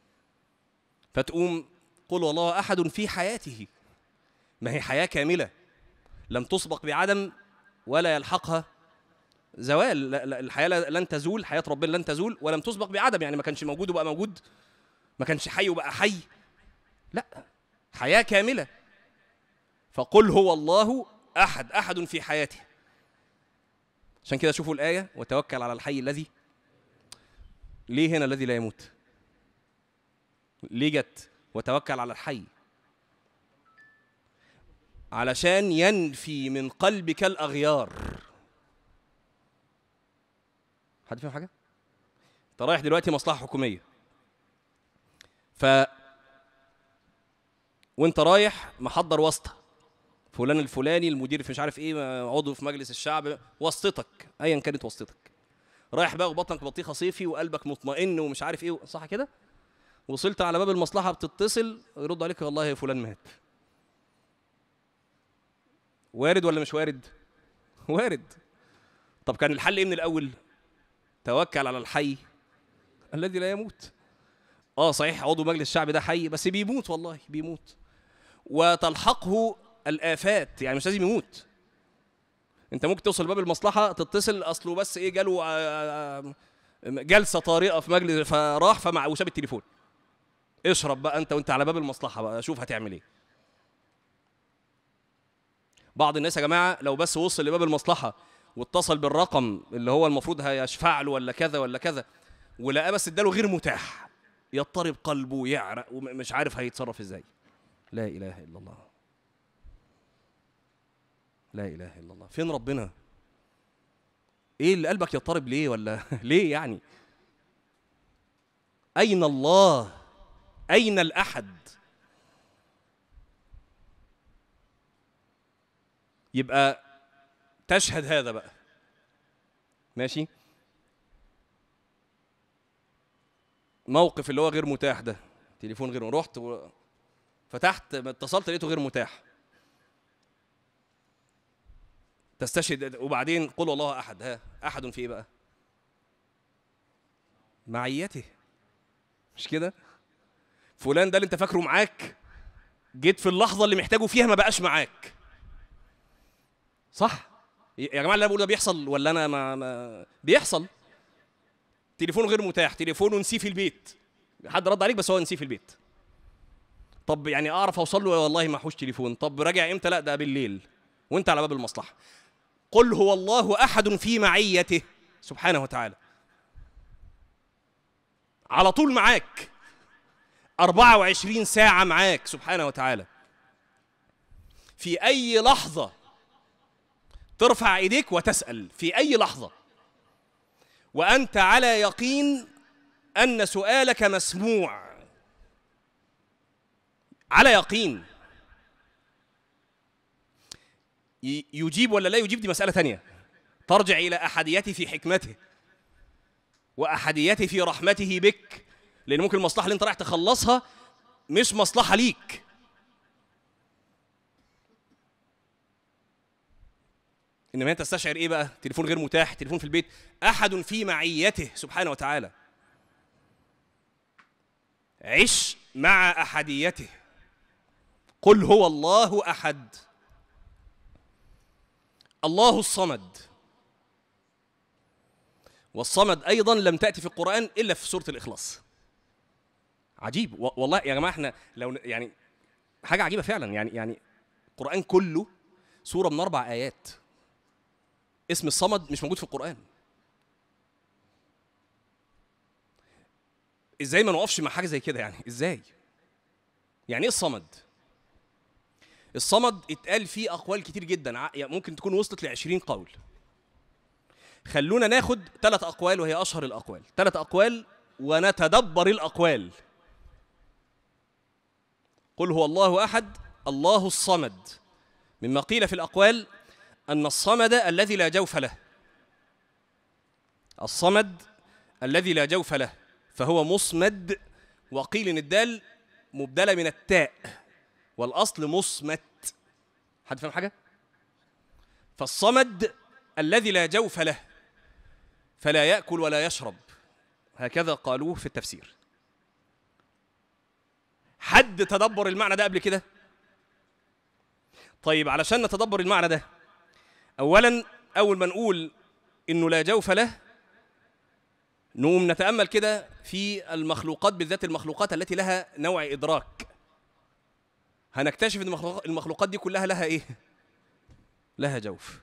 فتقوم قل والله احد في حياته ما هي حياه كامله لم تسبق بعدم ولا يلحقها زوال لا- لا- الحياه لا- لن تزول حياه ربنا لن تزول ولم تسبق بعدم يعني ما كانش موجود وبقى موجود ما كانش حي وبقى حي لا حياه كامله فقل هو الله احد احد في حياته عشان كده شوفوا الايه وتوكل على الحي الذي ليه هنا الذي لا يموت ليه جت وتوكل على الحي علشان ينفي من قلبك الاغيار حد فاهم حاجه انت رايح دلوقتي مصلحه حكوميه ف وانت رايح محضر واسطه فلان الفلاني المدير في مش عارف ايه عضو في مجلس الشعب واسطتك ايا كانت واسطتك رايح بقى وبطنك بطيخه صيفي وقلبك مطمئن ومش عارف ايه صح كده وصلت على باب المصلحه بتتصل يرد عليك والله يا فلان مات وارد ولا مش وارد وارد طب كان الحل ايه من الاول توكل على الحي الذي لا يموت اه صحيح عضو مجلس الشعب ده حي بس بيموت والله بيموت وتلحقه الافات يعني مش لازم يموت انت ممكن توصل باب المصلحه تتصل اصله بس ايه جاله آه، آه، جلسه طارئه في مجلس فراح فمع وساب التليفون اشرب بقى انت وانت على باب المصلحه بقى شوف هتعمل ايه بعض الناس يا جماعه لو بس وصل لباب المصلحه واتصل بالرقم اللي هو المفروض هيشفع له ولا كذا ولا كذا ولقاه بس اداله غير متاح يضطرب قلبه ويعرق ومش عارف هيتصرف ازاي لا اله الا الله لا اله الا الله فين ربنا ايه اللي قلبك يضطرب ليه ولا ليه يعني اين الله اين الاحد يبقى تشهد هذا بقى ماشي موقف اللي هو غير متاح ده تليفون غير رحت و... فتحت ما اتصلت لقيته غير متاح تستشهد وبعدين قل الله احد ها احد في ايه بقى معيته مش كده فلان ده اللي انت فاكره معاك جيت في اللحظه اللي محتاجه فيها ما بقاش معاك صح يا جماعه اللي انا بقوله ده بيحصل ولا انا ما, ما بيحصل تليفون غير متاح تليفونه نسيه في البيت حد رد عليك بس هو نسيه في البيت طب يعني اعرف اوصل له والله ما حوش تليفون طب راجع امتى لا ده بالليل وانت على باب المصلحه قل هو الله احد في معيته سبحانه وتعالى على طول معاك 24 ساعة معاك سبحانه وتعالى في أي لحظة ترفع إيديك وتسأل في أي لحظة وأنت على يقين أن سؤالك مسموع على يقين ي- يجيب ولا لا يجيب دي مسألة ثانية ترجع إلى أحديته في حكمته وأحديته في رحمته بك لأن ممكن المصلحة اللي أنت رايح تخلصها مش مصلحة ليك إنما أنت تستشعر إيه بقى؟ تليفون غير متاح، تليفون في البيت، أحد في معيته سبحانه وتعالى. عش مع أحديته. قل هو الله أحد. الله الصمد. والصمد أيضا لم تأتي في القرآن إلا في سورة الإخلاص. عجيب و- والله يا جماعة احنا لو ن- يعني حاجة عجيبة فعلا يعني يعني القرآن كله سورة من أربع آيات. اسم الصمد مش موجود في القرآن ازاي ما نقفش مع حاجة زي كده يعني ازاي يعني ايه الصمد الصمد اتقال فيه أقوال كتير جدا ع- يعني ممكن تكون وصلت لعشرين قول خلونا ناخد ثلاث أقوال وهي أشهر الأقوال ثلاث أقوال ونتدبر الأقوال قل هو الله أحد الله الصمد مما قيل في الأقوال أن الصمد الذي لا جوف له الصمد الذي لا جوف له فهو مصمد وقيل إن الدال مبدلة من التاء والأصل مصمت حد فاهم حاجة؟ فالصمد الذي لا جوف له فلا يأكل ولا يشرب هكذا قالوه في التفسير حد تدبر المعنى ده قبل كده؟ طيب علشان نتدبر المعنى ده اولا اول ما نقول انه لا جوف له نقوم نتامل كده في المخلوقات بالذات المخلوقات التي لها نوع ادراك هنكتشف ان المخلوق- المخلوقات دي كلها لها ايه لها جوف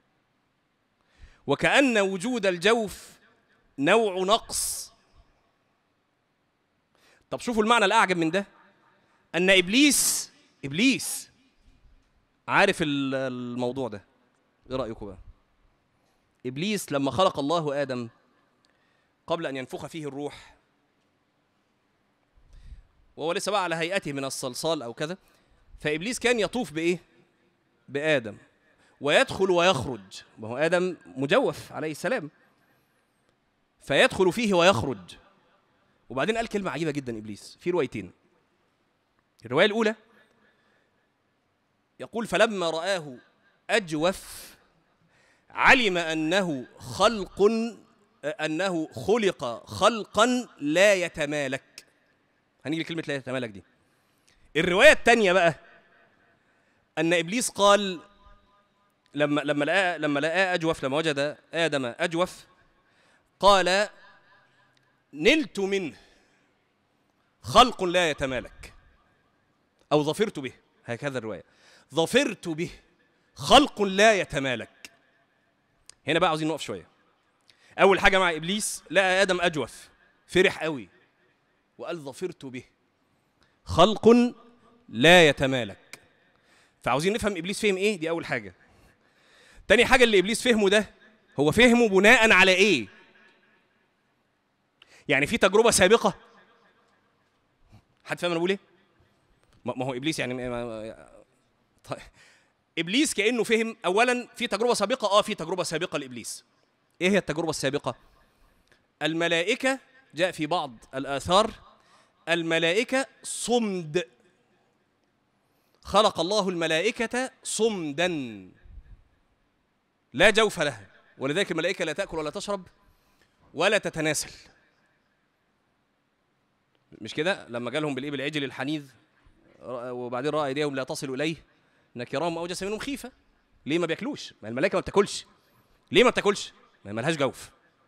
وكأن وجود الجوف نوع نقص طب شوفوا المعنى الأعجب من ده أن إبليس إبليس عارف ال- الموضوع ده ايه رايكم بقى ابليس لما خلق الله ادم قبل ان ينفخ فيه الروح وهو لسه بقى على هيئته من الصلصال او كذا فابليس كان يطوف بايه بادم ويدخل ويخرج ما هو ادم مجوف عليه السلام فيدخل فيه ويخرج وبعدين قال كلمه عجيبه جدا ابليس في روايتين الروايه الاولى يقول فلما رآه أجوف علم أنه خلق أنه خلق خلقا لا يتمالك هنيجي لكلمة لا يتمالك دي الرواية الثانية بقى أن إبليس قال لما لما لقى لما لقى أجوف لما وجد آدم أجوف قال نلت منه خلق لا يتمالك أو ظفرت به هكذا الرواية ظفرت به خلق لا يتمالك هنا بقى عاوزين نقف شويه اول حاجه مع ابليس لقى ادم اجوف فرح قوي وقال ظفرت به خلق لا يتمالك فعاوزين نفهم ابليس فهم ايه دي اول حاجه تاني حاجه اللي ابليس فهمه ده هو فهمه بناء على ايه يعني في تجربه سابقه حد فاهم انا بقول ايه ما ما هو ابليس يعني ما- ما- طيب ابليس كانه فهم اولا في تجربه سابقه اه في تجربه سابقه لابليس ايه هي التجربه السابقه الملائكه جاء في بعض الاثار الملائكه صمد خلق الله الملائكه صمدا لا جوف لها ولذلك الملائكه لا تاكل ولا تشرب ولا تتناسل مش كده لما جالهم بالايه بالعجل الحنيذ رأى- وبعدين راى ايديهم لا تصل اليه نكراهم اوجس منهم خيفه ليه ما بياكلوش ما الملائكه ما بتاكلش ليه ما بتاكلش ما ملهاش جوف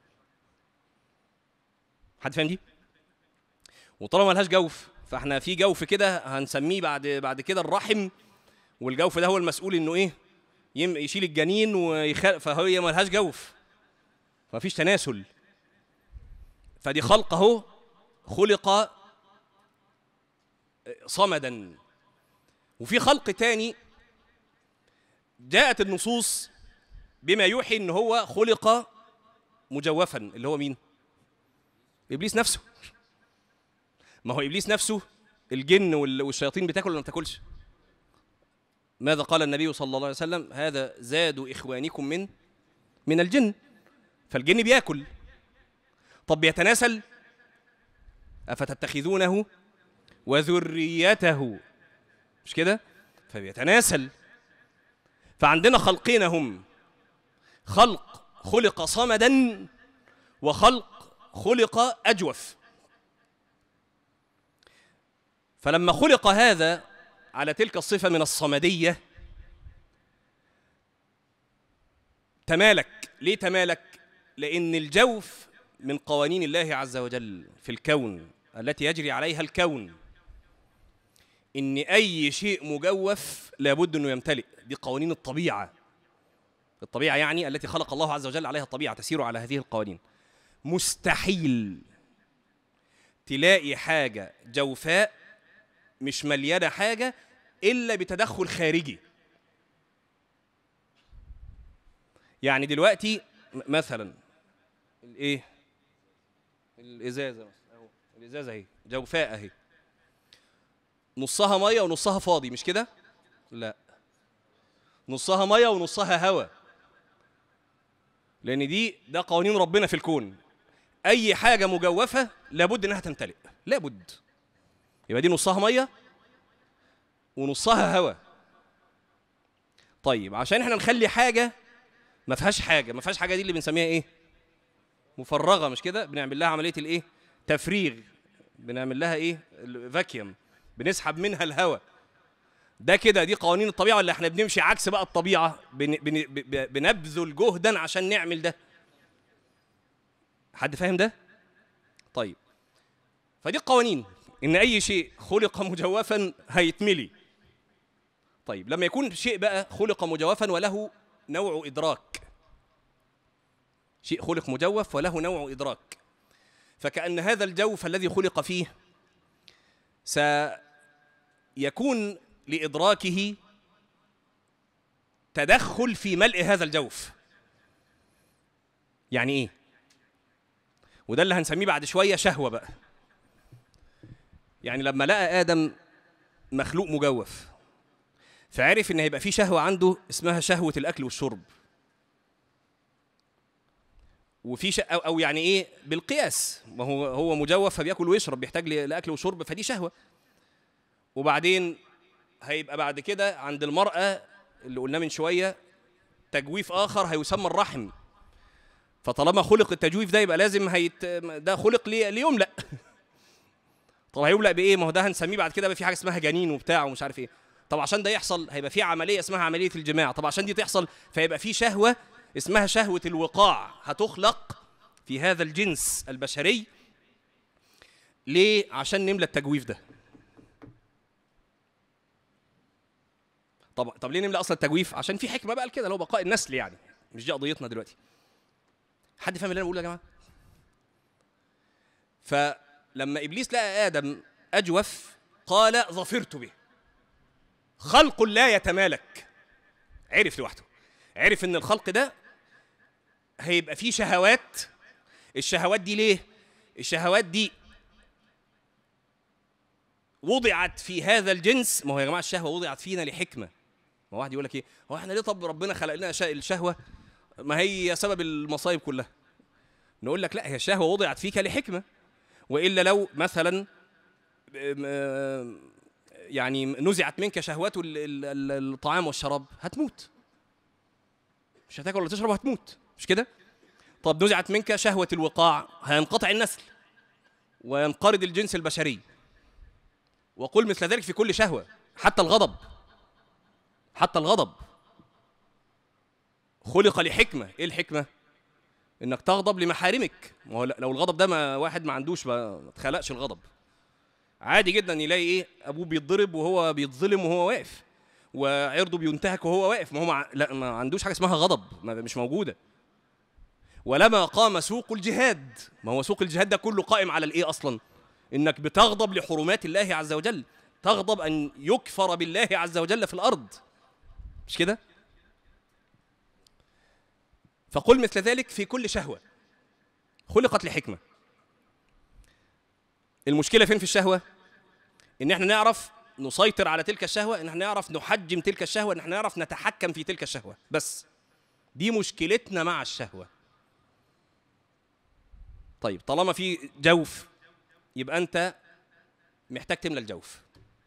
حد فاهم دي وطالما ملهاش جوف فاحنا في جوف كده هنسميه بعد بعد كده الرحم والجوف ده هو المسؤول انه ايه يم يشيل الجنين ويخ... فهي ملهاش جوف مفيش تناسل فدي خلق اهو خلق صمدا وفي خلق تاني جاءت النصوص بما يوحي ان هو خلق مجوفا اللي هو مين ابليس نفسه ما هو ابليس نفسه الجن وال- والشياطين بتاكل ولا ما بتاكلش ماذا قال النبي صلى الله عليه وسلم هذا زاد اخوانكم من من الجن فالجن بياكل طب بيتناسل افتتخذونه وذريته مش كده فبيتناسل فعندنا خلقين هم خلق خلق صمدا وخلق خلق اجوف فلما خلق هذا على تلك الصفه من الصمديه تمالك ليه تمالك لان الجوف من قوانين الله عز وجل في الكون التي يجري عليها الكون ان اي شيء مجوف لابد انه يمتلئ دي قوانين الطبيعه الطبيعه يعني التي خلق الله عز وجل عليها الطبيعه تسير على هذه القوانين مستحيل تلاقي حاجه جوفاء مش مليانه حاجه الا بتدخل خارجي يعني دلوقتي م- مثلا الايه الازازه مثلا اهو الازازه اهي جوفاء اهي نصها ميه ونصها فاضي مش كده لا نصها ميه ونصها هواء لان دي ده قوانين ربنا في الكون اي حاجه مجوفه لابد انها تمتلئ لابد يبقى دي نصها ميه ونصها هواء طيب عشان احنا نخلي حاجه ما فيهاش حاجه ما فيهاش حاجه دي اللي بنسميها ايه مفرغه مش كده بنعمل لها عمليه الايه تفريغ بنعمل لها ايه الفاكيوم بنسحب منها الهواء ده كده دي قوانين الطبيعه ولا احنا بنمشي عكس بقى الطبيعه بن بن ب- بنبذل جهدا عشان نعمل ده حد فاهم ده طيب فدي القوانين ان اي شيء خلق مجوفا هيتملي طيب لما يكون شيء بقى خلق مجوفا وله نوع ادراك شيء خلق مجوف وله نوع ادراك فكأن هذا الجوف الذي خلق فيه سيكون لإدراكه تدخل في ملء هذا الجوف يعني ايه وده اللي هنسميه بعد شويه شهوه بقى يعني لما لقى ادم مخلوق مجوف فعرف ان هيبقى في شهوه عنده اسمها شهوه الاكل والشرب وفي ش... أو, او يعني ايه بالقياس ما هو هو مجوف فبياكل ويشرب بيحتاج ل- لاكل وشرب فدي شهوه وبعدين هيبقى بعد كده عند المراه اللي قلناه من شويه تجويف اخر هيسمى الرحم فطالما خلق التجويف ده يبقى لازم هيت ده خلق لي... ليملأ طب هيملأ بايه ما هو ده هنسميه بعد كده بقى في حاجه اسمها جنين وبتاع ومش عارف ايه طب عشان ده يحصل هيبقى في عمليه اسمها عمليه الجماع طب عشان دي تحصل فيبقى في شهوه اسمها شهوه الوقاع هتخلق في هذا الجنس البشري ليه عشان نملى التجويف ده طب طب ليه نملى اصلا التجويف عشان في حكمه بقى كده اللي هو بقاء النسل يعني مش دي قضيتنا دلوقتي حد فاهم اللي انا بقوله يا جماعه فلما ابليس لقى ادم اجوف قال ظفرت به خلق لا يتمالك عرف لوحده عرف ان الخلق ده هيبقى فيه شهوات الشهوات دي ليه الشهوات دي وضعت في هذا الجنس ما هو يا جماعه الشهوه وضعت فينا لحكمه ما واحد يقول لك ايه هو احنا ليه طب ربنا خلق لنا شا- الشهوه ما هي سبب المصايب كلها نقول لك لا هي الشهوه وضعت فيك لحكمه والا لو مثلا آم، يعني نزعت منك شهوات ال- ال- ال- الطعام والشراب هتموت مش هتاكل ولا تشرب هتموت مش كده طب نزعت منك شهوه الوقاع هينقطع النسل وينقرض الجنس البشري وقل مثل ذلك في كل شهوة حتى الغضب حتى الغضب خلق لحكمة ايه الحكمة انك تغضب لمحارمك ما هو لو الغضب ده ما واحد ما عندوش ما اتخلقش الغضب عادي جدا يلاقي ايه ابوه بيتضرب وهو بيتظلم وهو واقف وعرضه بينتهك وهو واقف ما هو ما لا ما عندوش حاجه اسمها غضب ما مش موجوده ولما قام سوق الجهاد ما هو سوق الجهاد ده كله قائم على الايه اصلا انك بتغضب لحرمات الله عز وجل تغضب ان يكفر بالله عز وجل في الارض مش كده فقل مثل ذلك في كل شهوه خلقت لحكمه المشكله فين في الشهوه ان احنا نعرف نسيطر على تلك الشهوه ان احنا نعرف نحجم تلك الشهوه ان احنا نعرف نتحكم في تلك الشهوه بس دي مشكلتنا مع الشهوه طيب طالما في جوف يبقى انت محتاج تملى الجوف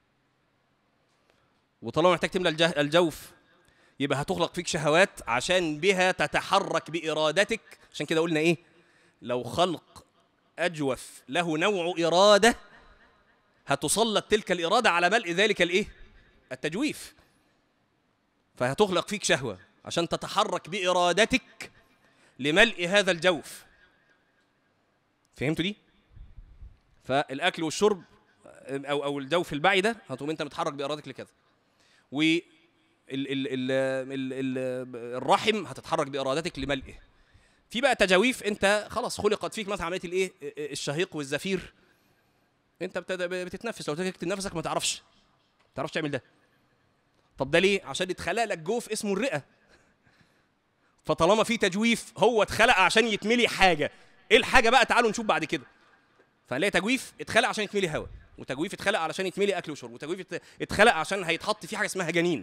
وطالما محتاج تملى الجه- الجوف يبقى هتخلق فيك شهوات عشان بها تتحرك بإرادتك عشان كده قلنا إيه لو خلق أجوف له نوع إرادة هتسلط تلك الإرادة على ملء ذلك الإيه التجويف فهتخلق فيك شهوة عشان تتحرك بإرادتك لملء هذا الجوف فهمتوا دي؟ فالأكل والشرب أو أو الجوف البعي ده هتقوم أنت متحرك بإرادتك لكذا و ال ال ال ال ال الرحم هتتحرك بارادتك لملئه في بقى تجاويف انت خلاص خلقت فيك مثلا عمليه الايه الشهيق والزفير انت بتد- بتتنفس لو تكتب نفسك ما تعرفش ما تعرفش تعمل ده طب ده ليه عشان اتخلق لك جوف اسمه الرئه فطالما في تجويف هو اتخلق عشان يتملي حاجه ايه الحاجه بقى تعالوا نشوف بعد كده فهنلاقي تجويف اتخلق عشان يتملي هواء وتجويف اتخلق علشان يتملي اكل وشرب وتجويف ات- اتخلق عشان هيتحط فيه حاجه اسمها جنين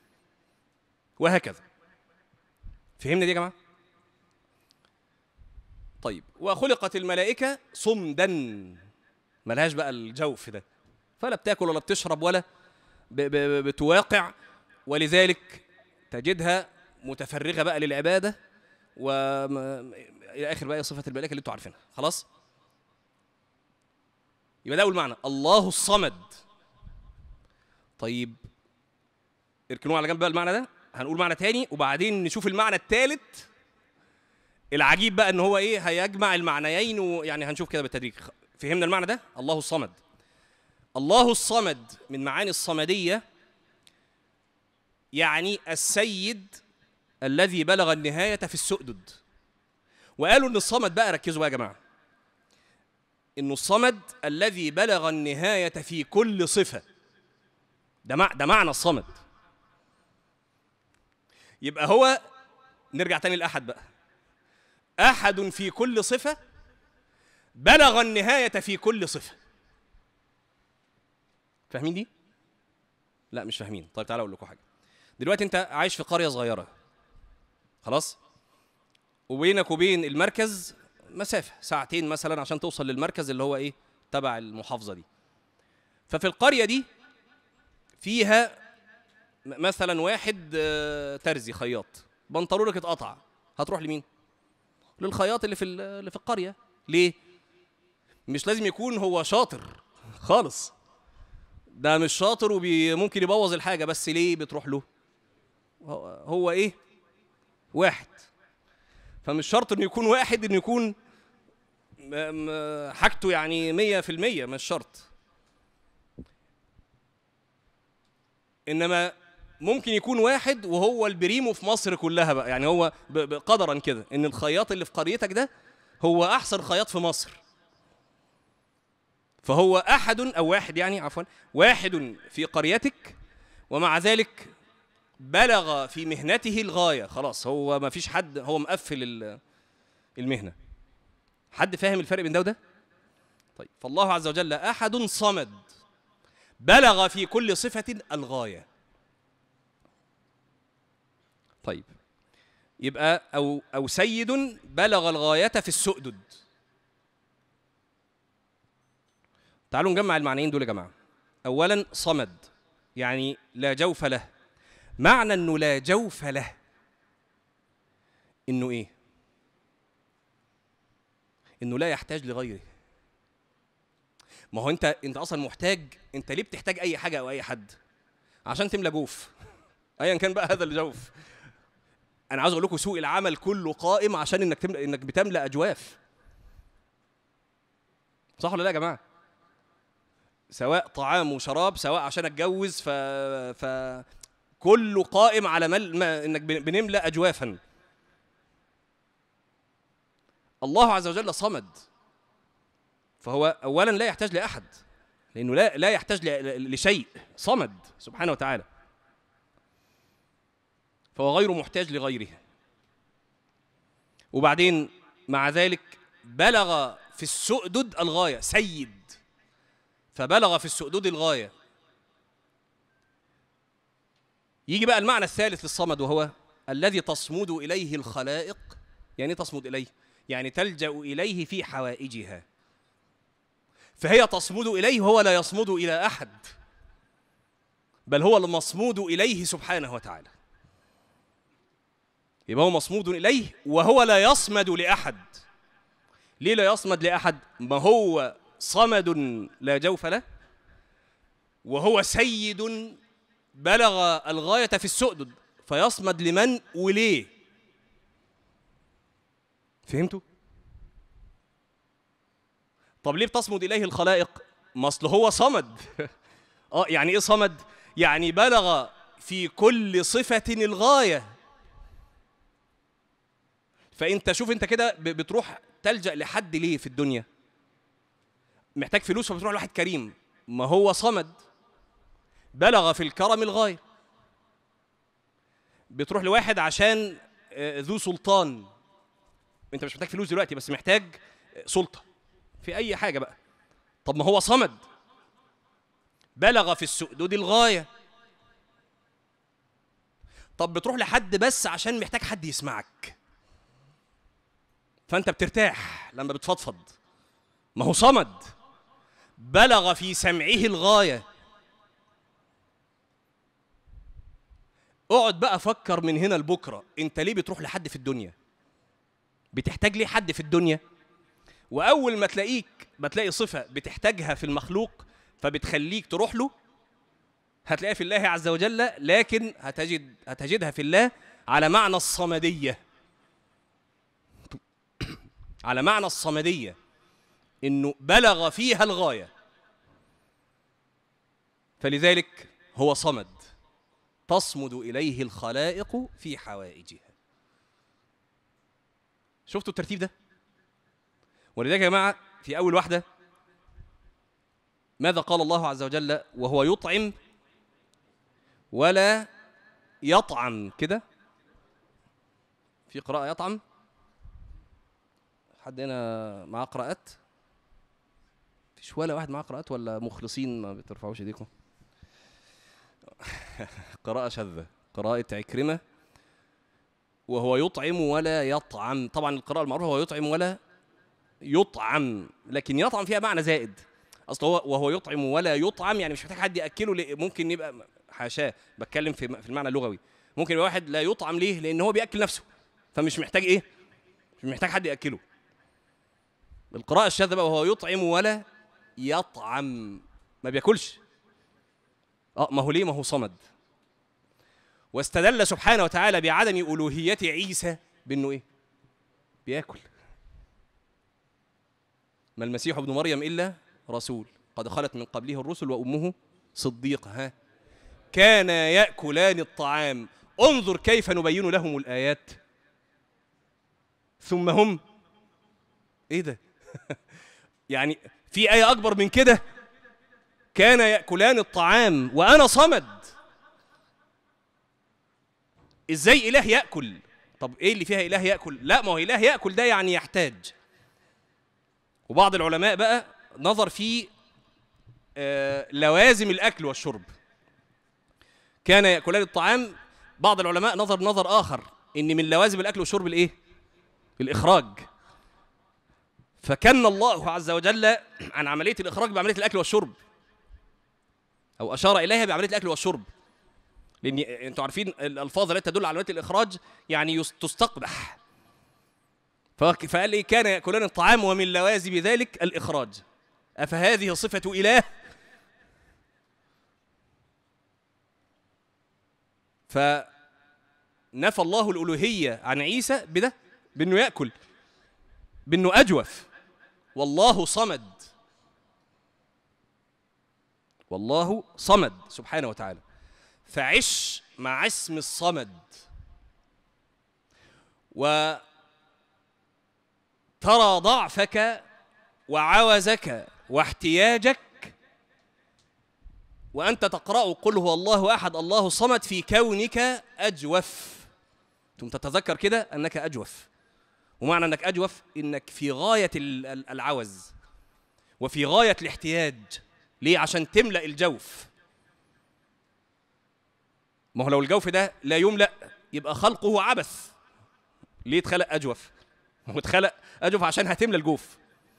وهكذا فهمنا دي يا جماعه طيب وخلقت الملائكه صمدا ملهاش بقى الجوف ده فلا بتاكل ولا بتشرب ولا ب- ب- ب- بتواقع ولذلك تجدها متفرغه بقى للعباده و الى اخر بقى صفه الملائكه اللي انتوا عارفينها خلاص يبقى ده اول معنى الله الصمد طيب اركنوه على جنب بقى المعنى ده هنقول معنى تاني وبعدين نشوف المعنى الثالث العجيب بقى ان هو ايه هيجمع المعنيين ويعني هنشوف كده بالتدريج فهمنا المعنى ده الله الصمد الله الصمد من معاني الصمديه يعني السيد الذي بلغ النهايه في السؤدد وقالوا ان الصمد بقى ركزوا بقى يا جماعه انه الصمد الذي بلغ النهايه في كل صفه ده مع ده معنى الصمد يبقى هو نرجع تاني لأحد بقى أحد في كل صفة بلغ النهاية في كل صفة فاهمين دي؟ لا مش فاهمين طيب تعالى أقول لكم حاجة دلوقتي أنت عايش في قرية صغيرة خلاص وبينك وبين المركز مسافة ساعتين مثلا عشان توصل للمركز اللي هو إيه تبع المحافظة دي ففي القرية دي فيها م- مثلا واحد آه، ترزي خياط بنطلونك اتقطع هتروح لمين للخياط اللي في ال- اللي في القريه ليه مش لازم يكون هو شاطر خالص ده مش شاطر وممكن يبوظ الحاجه بس ليه بتروح له هو, هو ايه واحد فمش شرط انه يكون واحد انه يكون م- م- حاجته يعني مية في المية مش شرط انما ممكن يكون واحد وهو البريمو في مصر كلها بقى يعني هو ب- ب- قدرا كده ان الخياط اللي في قريتك ده هو احسن خياط في مصر فهو احد او واحد يعني عفوا واحد في قريتك ومع ذلك بلغ في مهنته الغايه خلاص هو ما فيش حد هو مقفل ال- المهنه حد فاهم الفرق بين ده وده طيب فالله عز وجل احد صمد بلغ في كل صفه الغايه طيب يبقى او او سيد بلغ الغايه في السؤدد تعالوا نجمع المعنيين دول يا جماعه اولا صمد يعني لا جوف له معنى انه لا جوف له انه ايه انه لا يحتاج لغيره ما هو انت انت اصلا محتاج انت ليه بتحتاج اي حاجه او اي حد عشان تملى جوف ايا كان بقى هذا الجوف انا عاوز اقول لكم سوق العمل كله قائم عشان انك تملأ انك بتملى اجواف صح ولا لا يا جماعه سواء طعام وشراب سواء عشان اتجوز ف ف كله قائم على مل... ما انك بن- بنملى اجوافا الله عز وجل صمد فهو اولا لا يحتاج لاحد لانه لا لا يحتاج ل- لشيء صمد سبحانه وتعالى فهو غير محتاج لغيره وبعدين مع ذلك بلغ في السؤدد الغايه سيد فبلغ في السؤدد الغايه يجي بقى المعنى الثالث للصمد وهو الذي تصمد اليه الخلائق يعني إيه تصمد اليه يعني تلجا اليه في حوائجها فهي تصمد اليه وهو لا يصمد الى احد بل هو المصمود اليه سبحانه وتعالى يبقى هو مصمود اليه وهو لا يصمد لاحد ليه لا يصمد لاحد ما هو صمد لا جوف له وهو سيد بلغ الغايه في السؤدد فيصمد لمن وليه فهمتوا طب ليه بتصمد اليه الخلائق ما اصل هو صمد اه يعني ايه صمد يعني بلغ في كل صفه الغايه فانت شوف انت كده ب- بتروح تلجا لحد ليه في الدنيا محتاج فلوس فبتروح لواحد كريم ما هو صمد بلغ في الكرم الغايه بتروح لواحد عشان آه، ذو سلطان انت مش محتاج فلوس دلوقتي بس محتاج آه، سلطه في اي حاجه بقى طب ما هو صمد بلغ في السؤدد الغايه طب بتروح لحد بس عشان محتاج حد يسمعك فانت بترتاح لما بتفضفض ما هو صمد بلغ في سمعه الغايه اقعد بقى فكر من هنا لبكره انت ليه بتروح لحد في الدنيا بتحتاج ليه حد في الدنيا واول ما تلاقيك بتلاقي صفه بتحتاجها في المخلوق فبتخليك تروح له هتلاقيها في الله عز وجل لكن هتجد هتجدها في الله على معنى الصمديه على معنى الصمديه انه بلغ فيها الغايه فلذلك هو صمد تصمد اليه الخلائق في حوائجها شفتوا الترتيب ده ولذلك يا جماعه في اول واحده ماذا قال الله عز وجل وهو يطعم ولا يطعم كده في قراءه يطعم حد هنا معاه قراءات فيش ولا واحد معاه قراءات ولا مخلصين ما بترفعوش ايديكم قراءة شاذة قراءة عكرمة وهو يطعم ولا يطعم طبعا القراءة المعروفة هو يطعم ولا يطعم لكن يطعم فيها معنى زائد اصل هو وهو يطعم ولا يطعم يعني مش محتاج حد ياكله ليه- ممكن يبقى حاشاه بتكلم في في المعنى اللغوي ممكن يبقى واحد لا يطعم ليه لان هو بياكل نفسه فمش محتاج ايه مش محتاج حد ياكله القراءة الشاذة بقى وهو يطعم ولا يطعم ما بياكلش اه ما هو ليه ما هو صمد واستدل سبحانه وتعالى بعدم ألوهية عيسى بأنه إيه؟ بياكل ما المسيح ابن مريم إلا رسول قد خلت من قبله الرسل وأمه صديقة ها كان يأكلان الطعام انظر كيف نبين لهم الآيات ثم هم إيه ده؟ يعني في آية أكبر من كده كان يأكلان الطعام وأنا صمد إزاي إله يأكل طب إيه اللي فيها إله يأكل لا ما هو إله يأكل ده يعني يحتاج وبعض العلماء بقى نظر في آه، لوازم الأكل والشرب كان يأكلان الطعام بعض العلماء نظر نظر آخر إن من لوازم الأكل والشرب الإيه الإخراج فكن الله عز وجل عن عملية الإخراج بعملية الأكل والشرب أو أشار إليها بعملية الأكل والشرب لأن أنتوا عارفين الألفاظ التي تدل على عملية الإخراج يعني يس- تستقبح فك- فقال إيه كان يأكلان الطعام ومن لوازم ذلك الإخراج أفهذه صفة إله فنفى الله الألوهية عن عيسى بده بأنه يأكل بأنه أجوف والله صمد والله صمد سبحانه وتعالى فعش مع اسم الصمد وترى ضعفك وعوزك واحتياجك وأنت تقرأ قل هو الله أحد الله الصمد في كونك أجوف ثم تتذكر كده أنك أجوف ومعنى أنك أجوف إنك في غاية ال- ال- العوز وفي غاية الاحتياج ليه عشان تملأ الجوف ما هو لو الجوف ده لا يملأ يبقى خلقه عبث ليه اتخلق أجوف ما هو اتخلق أجوف عشان هتملى الجوف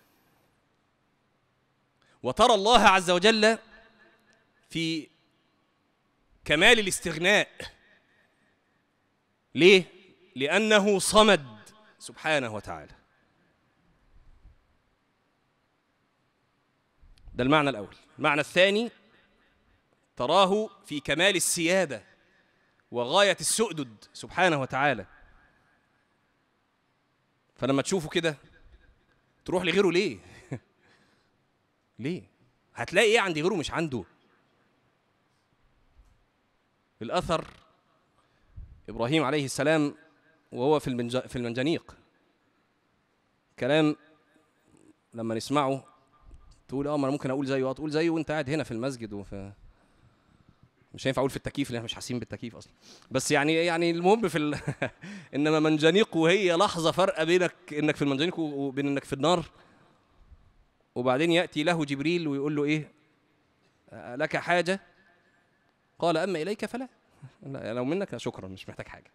وترى الله عز وجل في كمال الاستغناء ليه لانه صمد سبحانه وتعالى ده المعنى الاول المعنى الثاني تراه في كمال السياده وغايه السؤدد سبحانه وتعالى فلما تشوفه كده تروح لغيره ليه ليه هتلاقي ايه عند غيره مش عنده الأثر إبراهيم عليه السلام وهو في المنج... في المنجنيق كلام لما نسمعه تقول اه ما انا ممكن اقول زيه اه تقول زيه وانت قاعد هنا في المسجد وفي مش هينفع اقول في التكييف لان احنا مش حاسين بالتكييف اصلا بس يعني يعني المهم في ال... انما منجنيق وهي لحظه فرق بينك انك في المنجنيق وبين انك في النار وبعدين ياتي له جبريل ويقول له ايه لك حاجه قال اما اليك فلا لا لو منك شكرا مش محتاج حاجه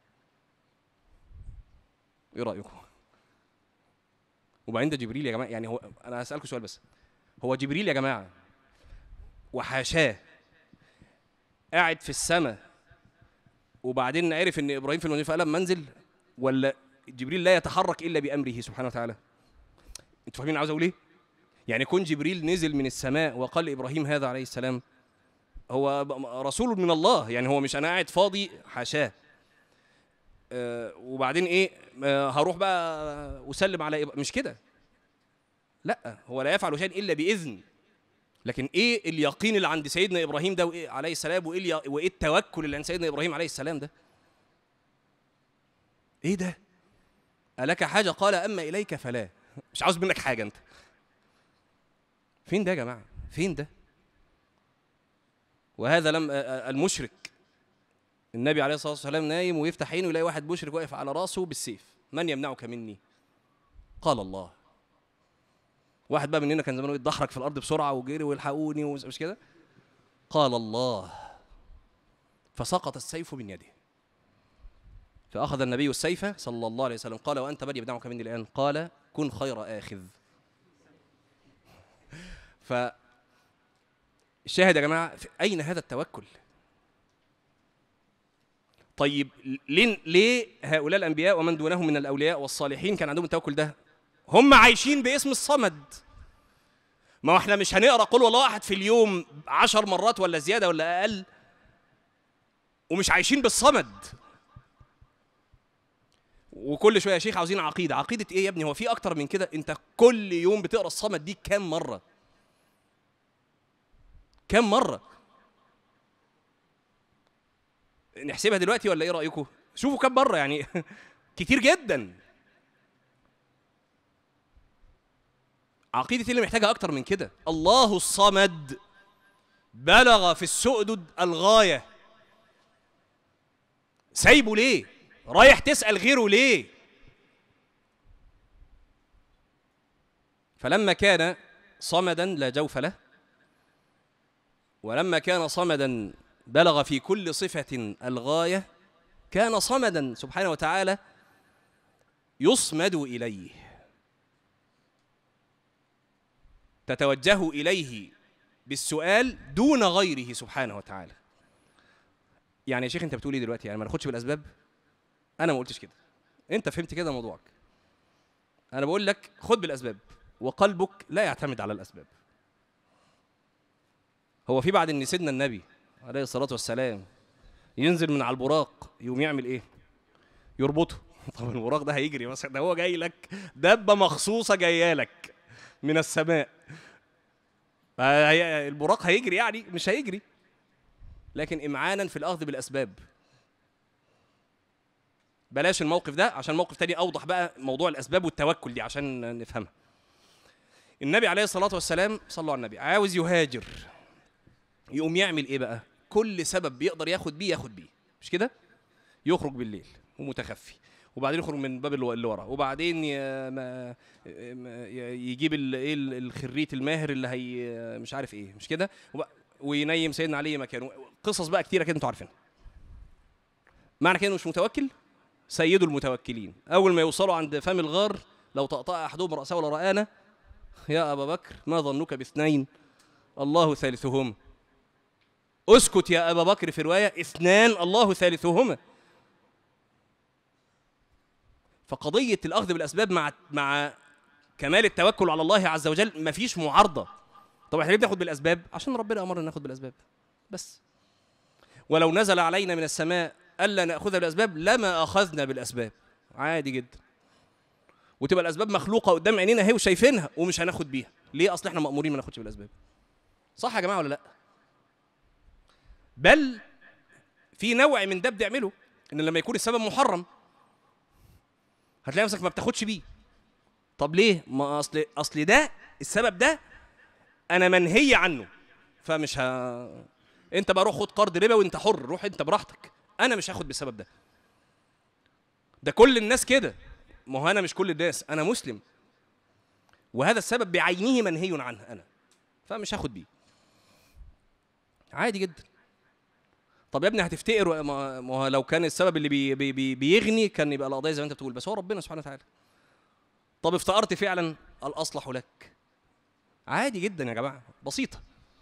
ايه رايكم وبعدين ده جبريل يا جماعه يعني هو انا هسالكم سؤال بس هو جبريل يا جماعه وحاشاه قاعد في السماء وبعدين عرف ان ابراهيم في المنزل فقال منزل ولا جبريل لا يتحرك الا بامره سبحانه وتعالى انتوا فاهمين عاوز اقول ايه يعني كون جبريل نزل من السماء وقال لابراهيم هذا عليه السلام هو رسول من الله يعني هو مش انا قاعد فاضي حاشاه أه وبعدين ايه أه هروح بقى اسلم على إب... مش كده لا هو لا يفعل شيئا الا باذن لكن ايه اليقين اللي عند سيدنا ابراهيم ده وإيه عليه السلام وايه اليا... وايه التوكل اللي عند سيدنا ابراهيم عليه السلام ده ايه ده الك حاجه قال اما اليك فلا مش عاوز منك حاجه انت فين ده يا جماعه فين ده وهذا لم المشرك النبي عليه الصلاه والسلام نايم ويفتح عينه يلاقي واحد مشرك واقف على راسه بالسيف من يمنعك مني قال الله واحد بقى مننا كان زمانه يتدحرج في الارض بسرعه وجري ويلحقوني مش كده قال الله فسقط السيف من يده فاخذ النبي السيف صلى الله عليه وسلم قال وانت من يمنعك مني الان قال كن خير اخذ ف الشاهد يا جماعه اين هذا التوكل طيب ليه ليه هؤلاء الانبياء ومن دونهم من الاولياء والصالحين كان عندهم التوكل ده هم عايشين باسم الصمد ما هو احنا مش هنقرا قل والله احد في اليوم عشر مرات ولا زياده ولا اقل ومش عايشين بالصمد وكل شويه يا شيخ عاوزين عقيده عقيده ايه يا ابني هو في اكتر من كده انت كل يوم بتقرا الصمد دي كام مره كم مرة؟ نحسبها دلوقتي ولا ايه رأيكم؟ شوفوا كم مرة يعني كتير جدا عقيدة اللي محتاجة أكتر من كده الله الصمد بلغ في السؤدد الغاية سايبه ليه؟ رايح تسأل غيره ليه؟ فلما كان صمدا لا جوف له ولما كان صمدا بلغ في كل صفة الغاية كان صمدا سبحانه وتعالى يصمد إليه تتوجه إليه بالسؤال دون غيره سبحانه وتعالى يعني يا شيخ انت بتقول ايه دلوقتي يعني ما ناخدش بالاسباب انا ما قلتش كده انت فهمت كده موضوعك انا بقول لك خد بالاسباب وقلبك لا يعتمد على الاسباب هو في بعد ان سيدنا النبي عليه الصلاه والسلام ينزل من على البراق يقوم يعمل ايه يربطه طب البراق ده هيجري مثلا ده هو جاي لك دبه مخصوصه جايه لك من السماء فهي- البراق هيجري يعني مش هيجري لكن امعانا في الاخذ بالاسباب بلاش الموقف ده عشان موقف تاني اوضح بقى موضوع الاسباب والتوكل دي عشان نفهمها النبي عليه الصلاه والسلام صلوا على النبي عاوز يهاجر يقوم يعمل ايه بقى كل سبب بيقدر ياخد بيه ياخد بيه مش كده يخرج بالليل ومتخفي وبعدين يخرج من الباب اللي اللي ورا وبعدين ي... ما... ما- ي- يجيب ال... ايه ال- الخريت الماهر اللي هي مش عارف ايه مش كده وب... وينيم سيدنا علي مكانه قصص بقى كتيره كده انتوا عارفينها معنى كده إنه مش متوكل سيد المتوكلين اول ما يوصلوا عند فم الغار لو طأطأ احدهم راسه ولا رآنا يا ابا بكر ما ظنك باثنين الله ثالثهما اسكت يا ابا بكر في روايه اثنان الله ثالثهما فقضيه الاخذ بالاسباب مع مع كمال التوكل على الله عز وجل مفيش معارضه طب احنا ليه بناخد بالاسباب عشان ربنا امرنا ناخد بالاسباب بس ولو نزل علينا من السماء الا ناخذ بالاسباب لما اخذنا بالاسباب عادي جدا وتبقى الاسباب مخلوقه قدام عينينا اهي وشايفينها ومش هناخد بيها ليه اصل احنا مامورين ما ناخدش بالاسباب صح يا جماعه ولا لا بل في نوع من ده بنعمله ان لما يكون السبب محرم هتلاقي نفسك ما بتاخدش بيه طب ليه ما اصل اصل ده السبب ده انا منهي عنه فمش ه... انت بقى روح خد قرض ربا وانت حر روح انت براحتك انا مش هاخد بالسبب ده ده كل الناس كده ما هو انا مش كل الناس انا مسلم وهذا السبب بعينه منهي عنه انا فمش هاخد بيه عادي جدا طب يا ابني هتفتقر و- ما ما هو لو كان السبب اللي بي بي بي بيغني كان يبقى القضيه زي ما انت بتقول بس هو ربنا سبحانه وتعالى طب افتقرت فعلا الاصلح لك عادي جدا يا جماعه بسيطه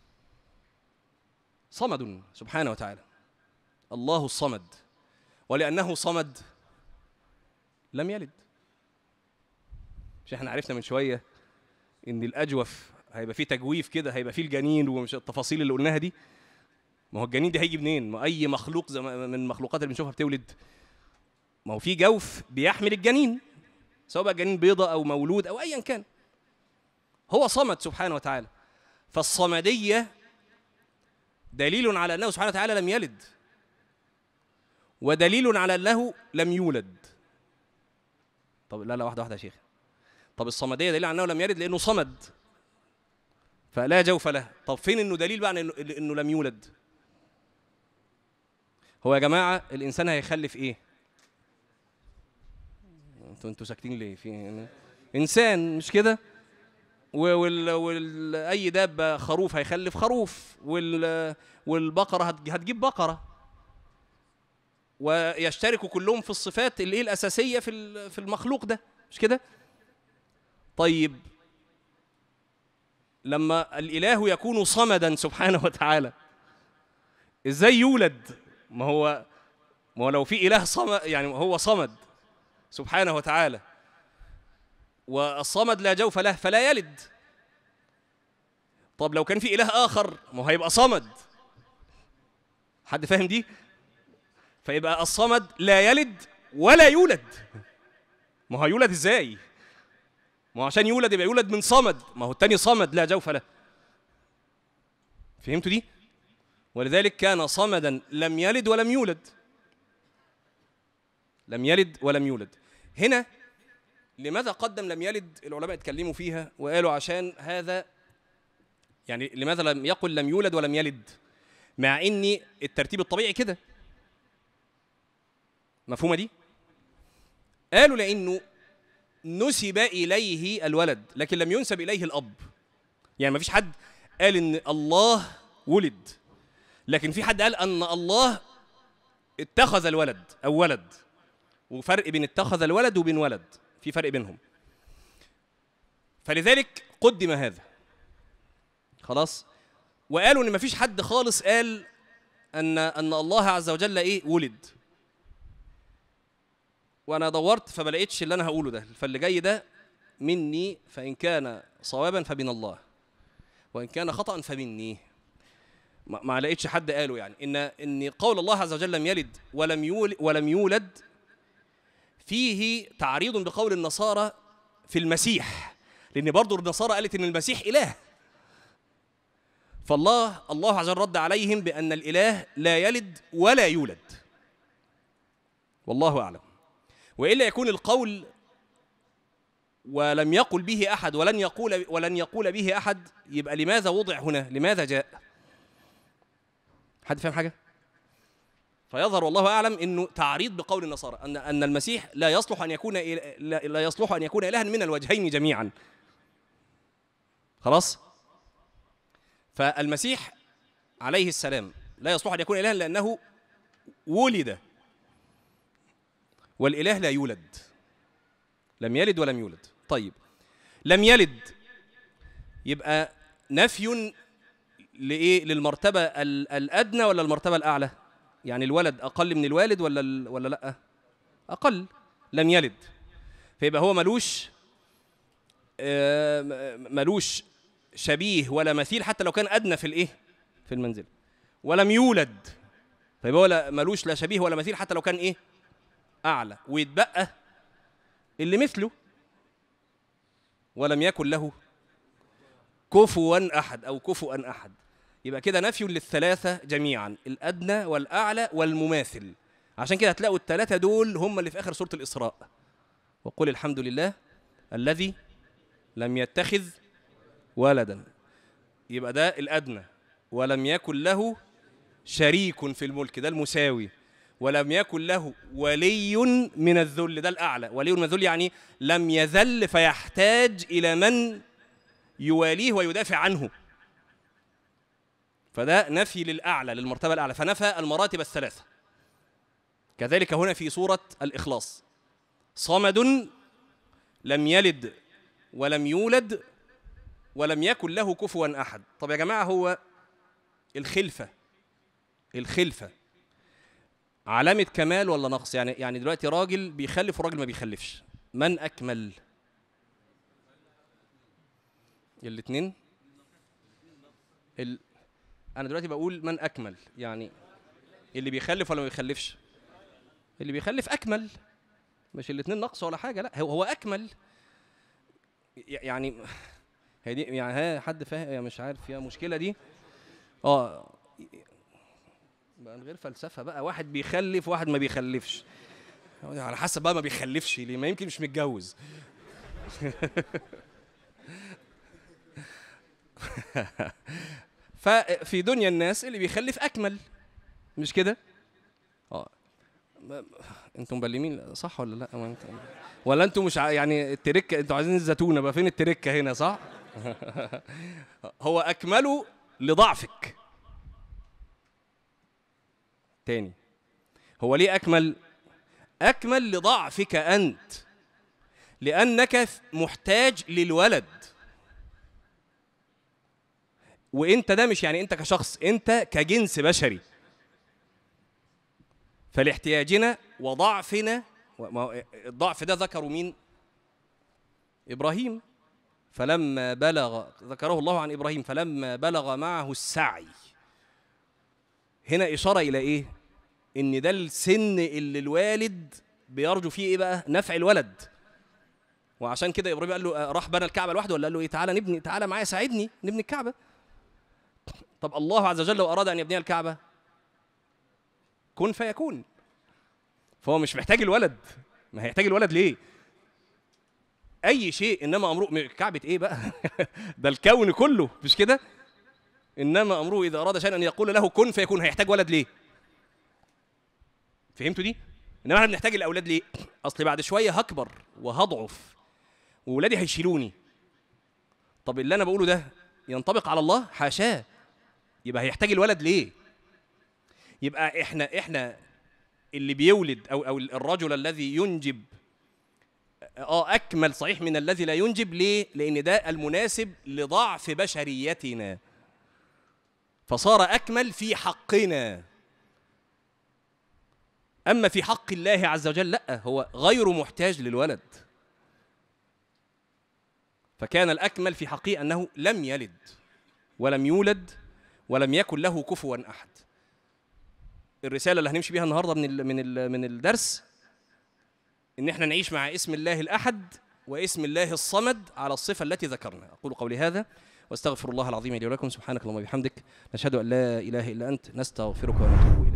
صمد سبحانه وتعالى الله الصمد ولانه صمد لم يلد مش احنا عرفنا من شويه ان الاجوف هيبقى فيه تجويف كده هيبقى فيه الجنين ومش التفاصيل اللي قلناها دي ما هو الجنين ده هيجي منين ما اي مخلوق زي ما- من المخلوقات اللي بنشوفها بتولد ما هو في جوف بيحمل الجنين سواء بقى جنين بيضة او مولود او ايا كان هو صمد سبحانه وتعالى فالصمدية دليل على انه سبحانه وتعالى لم يلد ودليل على انه لم يولد طب لا لا واحده واحده يا شيخ طب الصمديه دليل على انه لم يلد لانه صمد فلا جوف له طب فين انه دليل بقى على انه, إنه لم يولد هو يا جماعه الانسان هيخلف ايه انتوا انتوا ساكتين ليه في انسان مش كده و- وال... وال... اي دابه خروف هيخلف خروف وال... والبقره هت... هتجيب بقره ويشتركوا كلهم في الصفات اللي ايه الاساسيه في ال- في المخلوق ده مش كده طيب لما الاله يكون صمدا سبحانه وتعالى ازاي يولد ما هو ما هو لو في اله صمد يعني هو صمد سبحانه وتعالى والصمد لا جوف له فلا يلد طب لو كان في اله اخر ما هو هيبقى صمد حد فاهم دي فيبقى الصمد لا يلد ولا يولد ما هو يولد ازاي ما هو عشان يولد يبقى يولد من صمد ما هو التاني صمد لا جوف له فهمتوا دي ولذلك كان صمدا لم يلد ولم يولد لم يلد ولم يولد هنا لماذا قدم لم يلد العلماء اتكلموا فيها وقالوا عشان هذا يعني لماذا لم يقل لم يولد ولم يلد مع ان الترتيب الطبيعي كده مفهومه دي قالوا لانه نسب اليه الولد لكن لم ينسب اليه الاب يعني ما فيش حد قال ان الله ولد لكن في حد قال ان الله اتخذ الولد او ولد وفرق بين اتخذ الولد وبين ولد في فرق بينهم فلذلك قدم هذا خلاص وقالوا ان مفيش حد خالص قال ان ان الله عز وجل ايه ولد وانا دورت فما لقيتش اللي انا هقوله ده فاللي جاي ده مني فان كان صوابا فمن الله وان كان خطا فمني ما ما لقيتش حد قاله يعني ان ان قول الله عز وجل لم يلد ولم يولد ولم يولد فيه تعريض بقول النصارى في المسيح لان برضو النصارى قالت ان المسيح اله فالله الله عز وجل رد عليهم بان الاله لا يلد ولا يولد والله اعلم والا يكون القول ولم يقل به احد ولن يقول ولن يقول به احد يبقى لماذا وضع هنا لماذا جاء حد فاهم حاجه فيظهر والله اعلم انه تعريض بقول النصارى ان ان المسيح لا يصلح ان يكون إله- لا لا يصلح ان يكون الها من الوجهين جميعا خلاص فالمسيح عليه السلام لا يصلح ان يكون الها لانه ولد والاله لا يولد لم يلد ولم يولد طيب لم يلد يبقى نفي لايه للمرتبه ال- الادنى ولا المرتبه الاعلى يعني الولد اقل من الوالد ولا ال- ولا لا اقل لم يلد فيبقى هو ملوش آه، م- ملوش شبيه ولا مثيل حتى لو كان ادنى في الايه في المنزل ولم يولد فيبقى هو لا- ملوش لا شبيه ولا مثيل حتى لو كان ايه اعلى ويتبقى اللي مثله ولم يكن له كفوا احد او كفوا احد يبقى كده نفي للثلاثه جميعا الادنى والاعلى والمماثل عشان كده هتلاقوا الثلاثه دول هم اللي في اخر سوره الاسراء وقل الحمد لله الذي لم يتخذ ولدا يبقى ده الادنى ولم يكن له شريك في الملك ده المساوي ولم يكن له ولي من الذل ده الاعلى ولي من الذل يعني لم يذل فيحتاج الى من يواليه ويدافع عنه فده نفي للاعلى للمرتبه الاعلى فنفى المراتب الثلاثه كذلك هنا في سوره الاخلاص صمد لم يلد ولم يولد ولم يكن له كفوا احد طب يا جماعه هو الخلفه الخلفه علامه كمال ولا نقص يعني يعني دلوقتي راجل بيخلف وراجل ما بيخلفش من اكمل الاثنين ال... انا دلوقتي بقول من اكمل يعني اللي بيخلف ولا ما بيخلفش اللي بيخلف اكمل مش الاثنين نقص ولا حاجه لا هو هو اكمل ي- يعني هي دي يعني ها حد فاهم يا مش عارف يا مشكله دي اه بقى من غير فلسفه بقى واحد بيخلف واحد ما بيخلفش على حسب بقى ما بيخلفش ليه ما يمكن مش متجوز ففي دنيا الناس اللي بيخلف اكمل مش كده اه ما- انتم مبلمين صح ولا لا ما انت ولا انتم مش ع... يعني التركه انتوا عايزين الزتونه بقى فين التركه هنا صح هو اكمله لضعفك تاني هو ليه اكمل اكمل لضعفك انت لانك محتاج للولد وانت ده مش يعني انت كشخص انت كجنس بشري فلاحتياجنا وضعفنا و- ما هو الضعف ده ذكروا مين ابراهيم فلما بلغ ذكره الله عن ابراهيم فلما بلغ معه السعي هنا اشاره الى ايه ان ده السن اللي الوالد بيرجو فيه ايه بقى نفع الولد وعشان كده ابراهيم قال له آه، راح بنى الكعبه لوحده ولا قال له ايه تعالى نبني تعالى معايا ساعدني نبني الكعبه طب الله عز وجل لو اراد ان يبني الكعبه كن فيكون فهو مش محتاج الولد ما هيحتاج الولد ليه اي شيء انما امره م- كعبه ايه بقى ده الكون كله مش كده انما امره اذا اراد شيئا ان يقول له كن فيكون هيحتاج ولد ليه فهمتوا دي انما احنا بنحتاج الاولاد ليه اصل بعد شويه هكبر وهضعف وولادي هيشيلوني طب اللي انا بقوله ده ينطبق على الله حاشاه يبقى هيحتاج الولد ليه يبقى احنا احنا اللي بيولد او او الرجل الذي ينجب اه اكمل صحيح من الذي لا ينجب ليه لان ده المناسب لضعف بشريتنا فصار اكمل في حقنا اما في حق الله عز وجل لا هو غير محتاج للولد فكان الاكمل في حقه انه لم يلد ولم يولد ولم يكن له كفوا احد الرساله اللي هنمشي بيها النهارده من ال من ال من الدرس ان احنا نعيش مع اسم الله الاحد واسم الله الصمد على الصفه التي ذكرنا اقول قولي هذا واستغفر الله العظيم لي ولكم سبحانك اللهم وبحمدك نشهد ان لا اله الا انت نستغفرك ونتوب اليك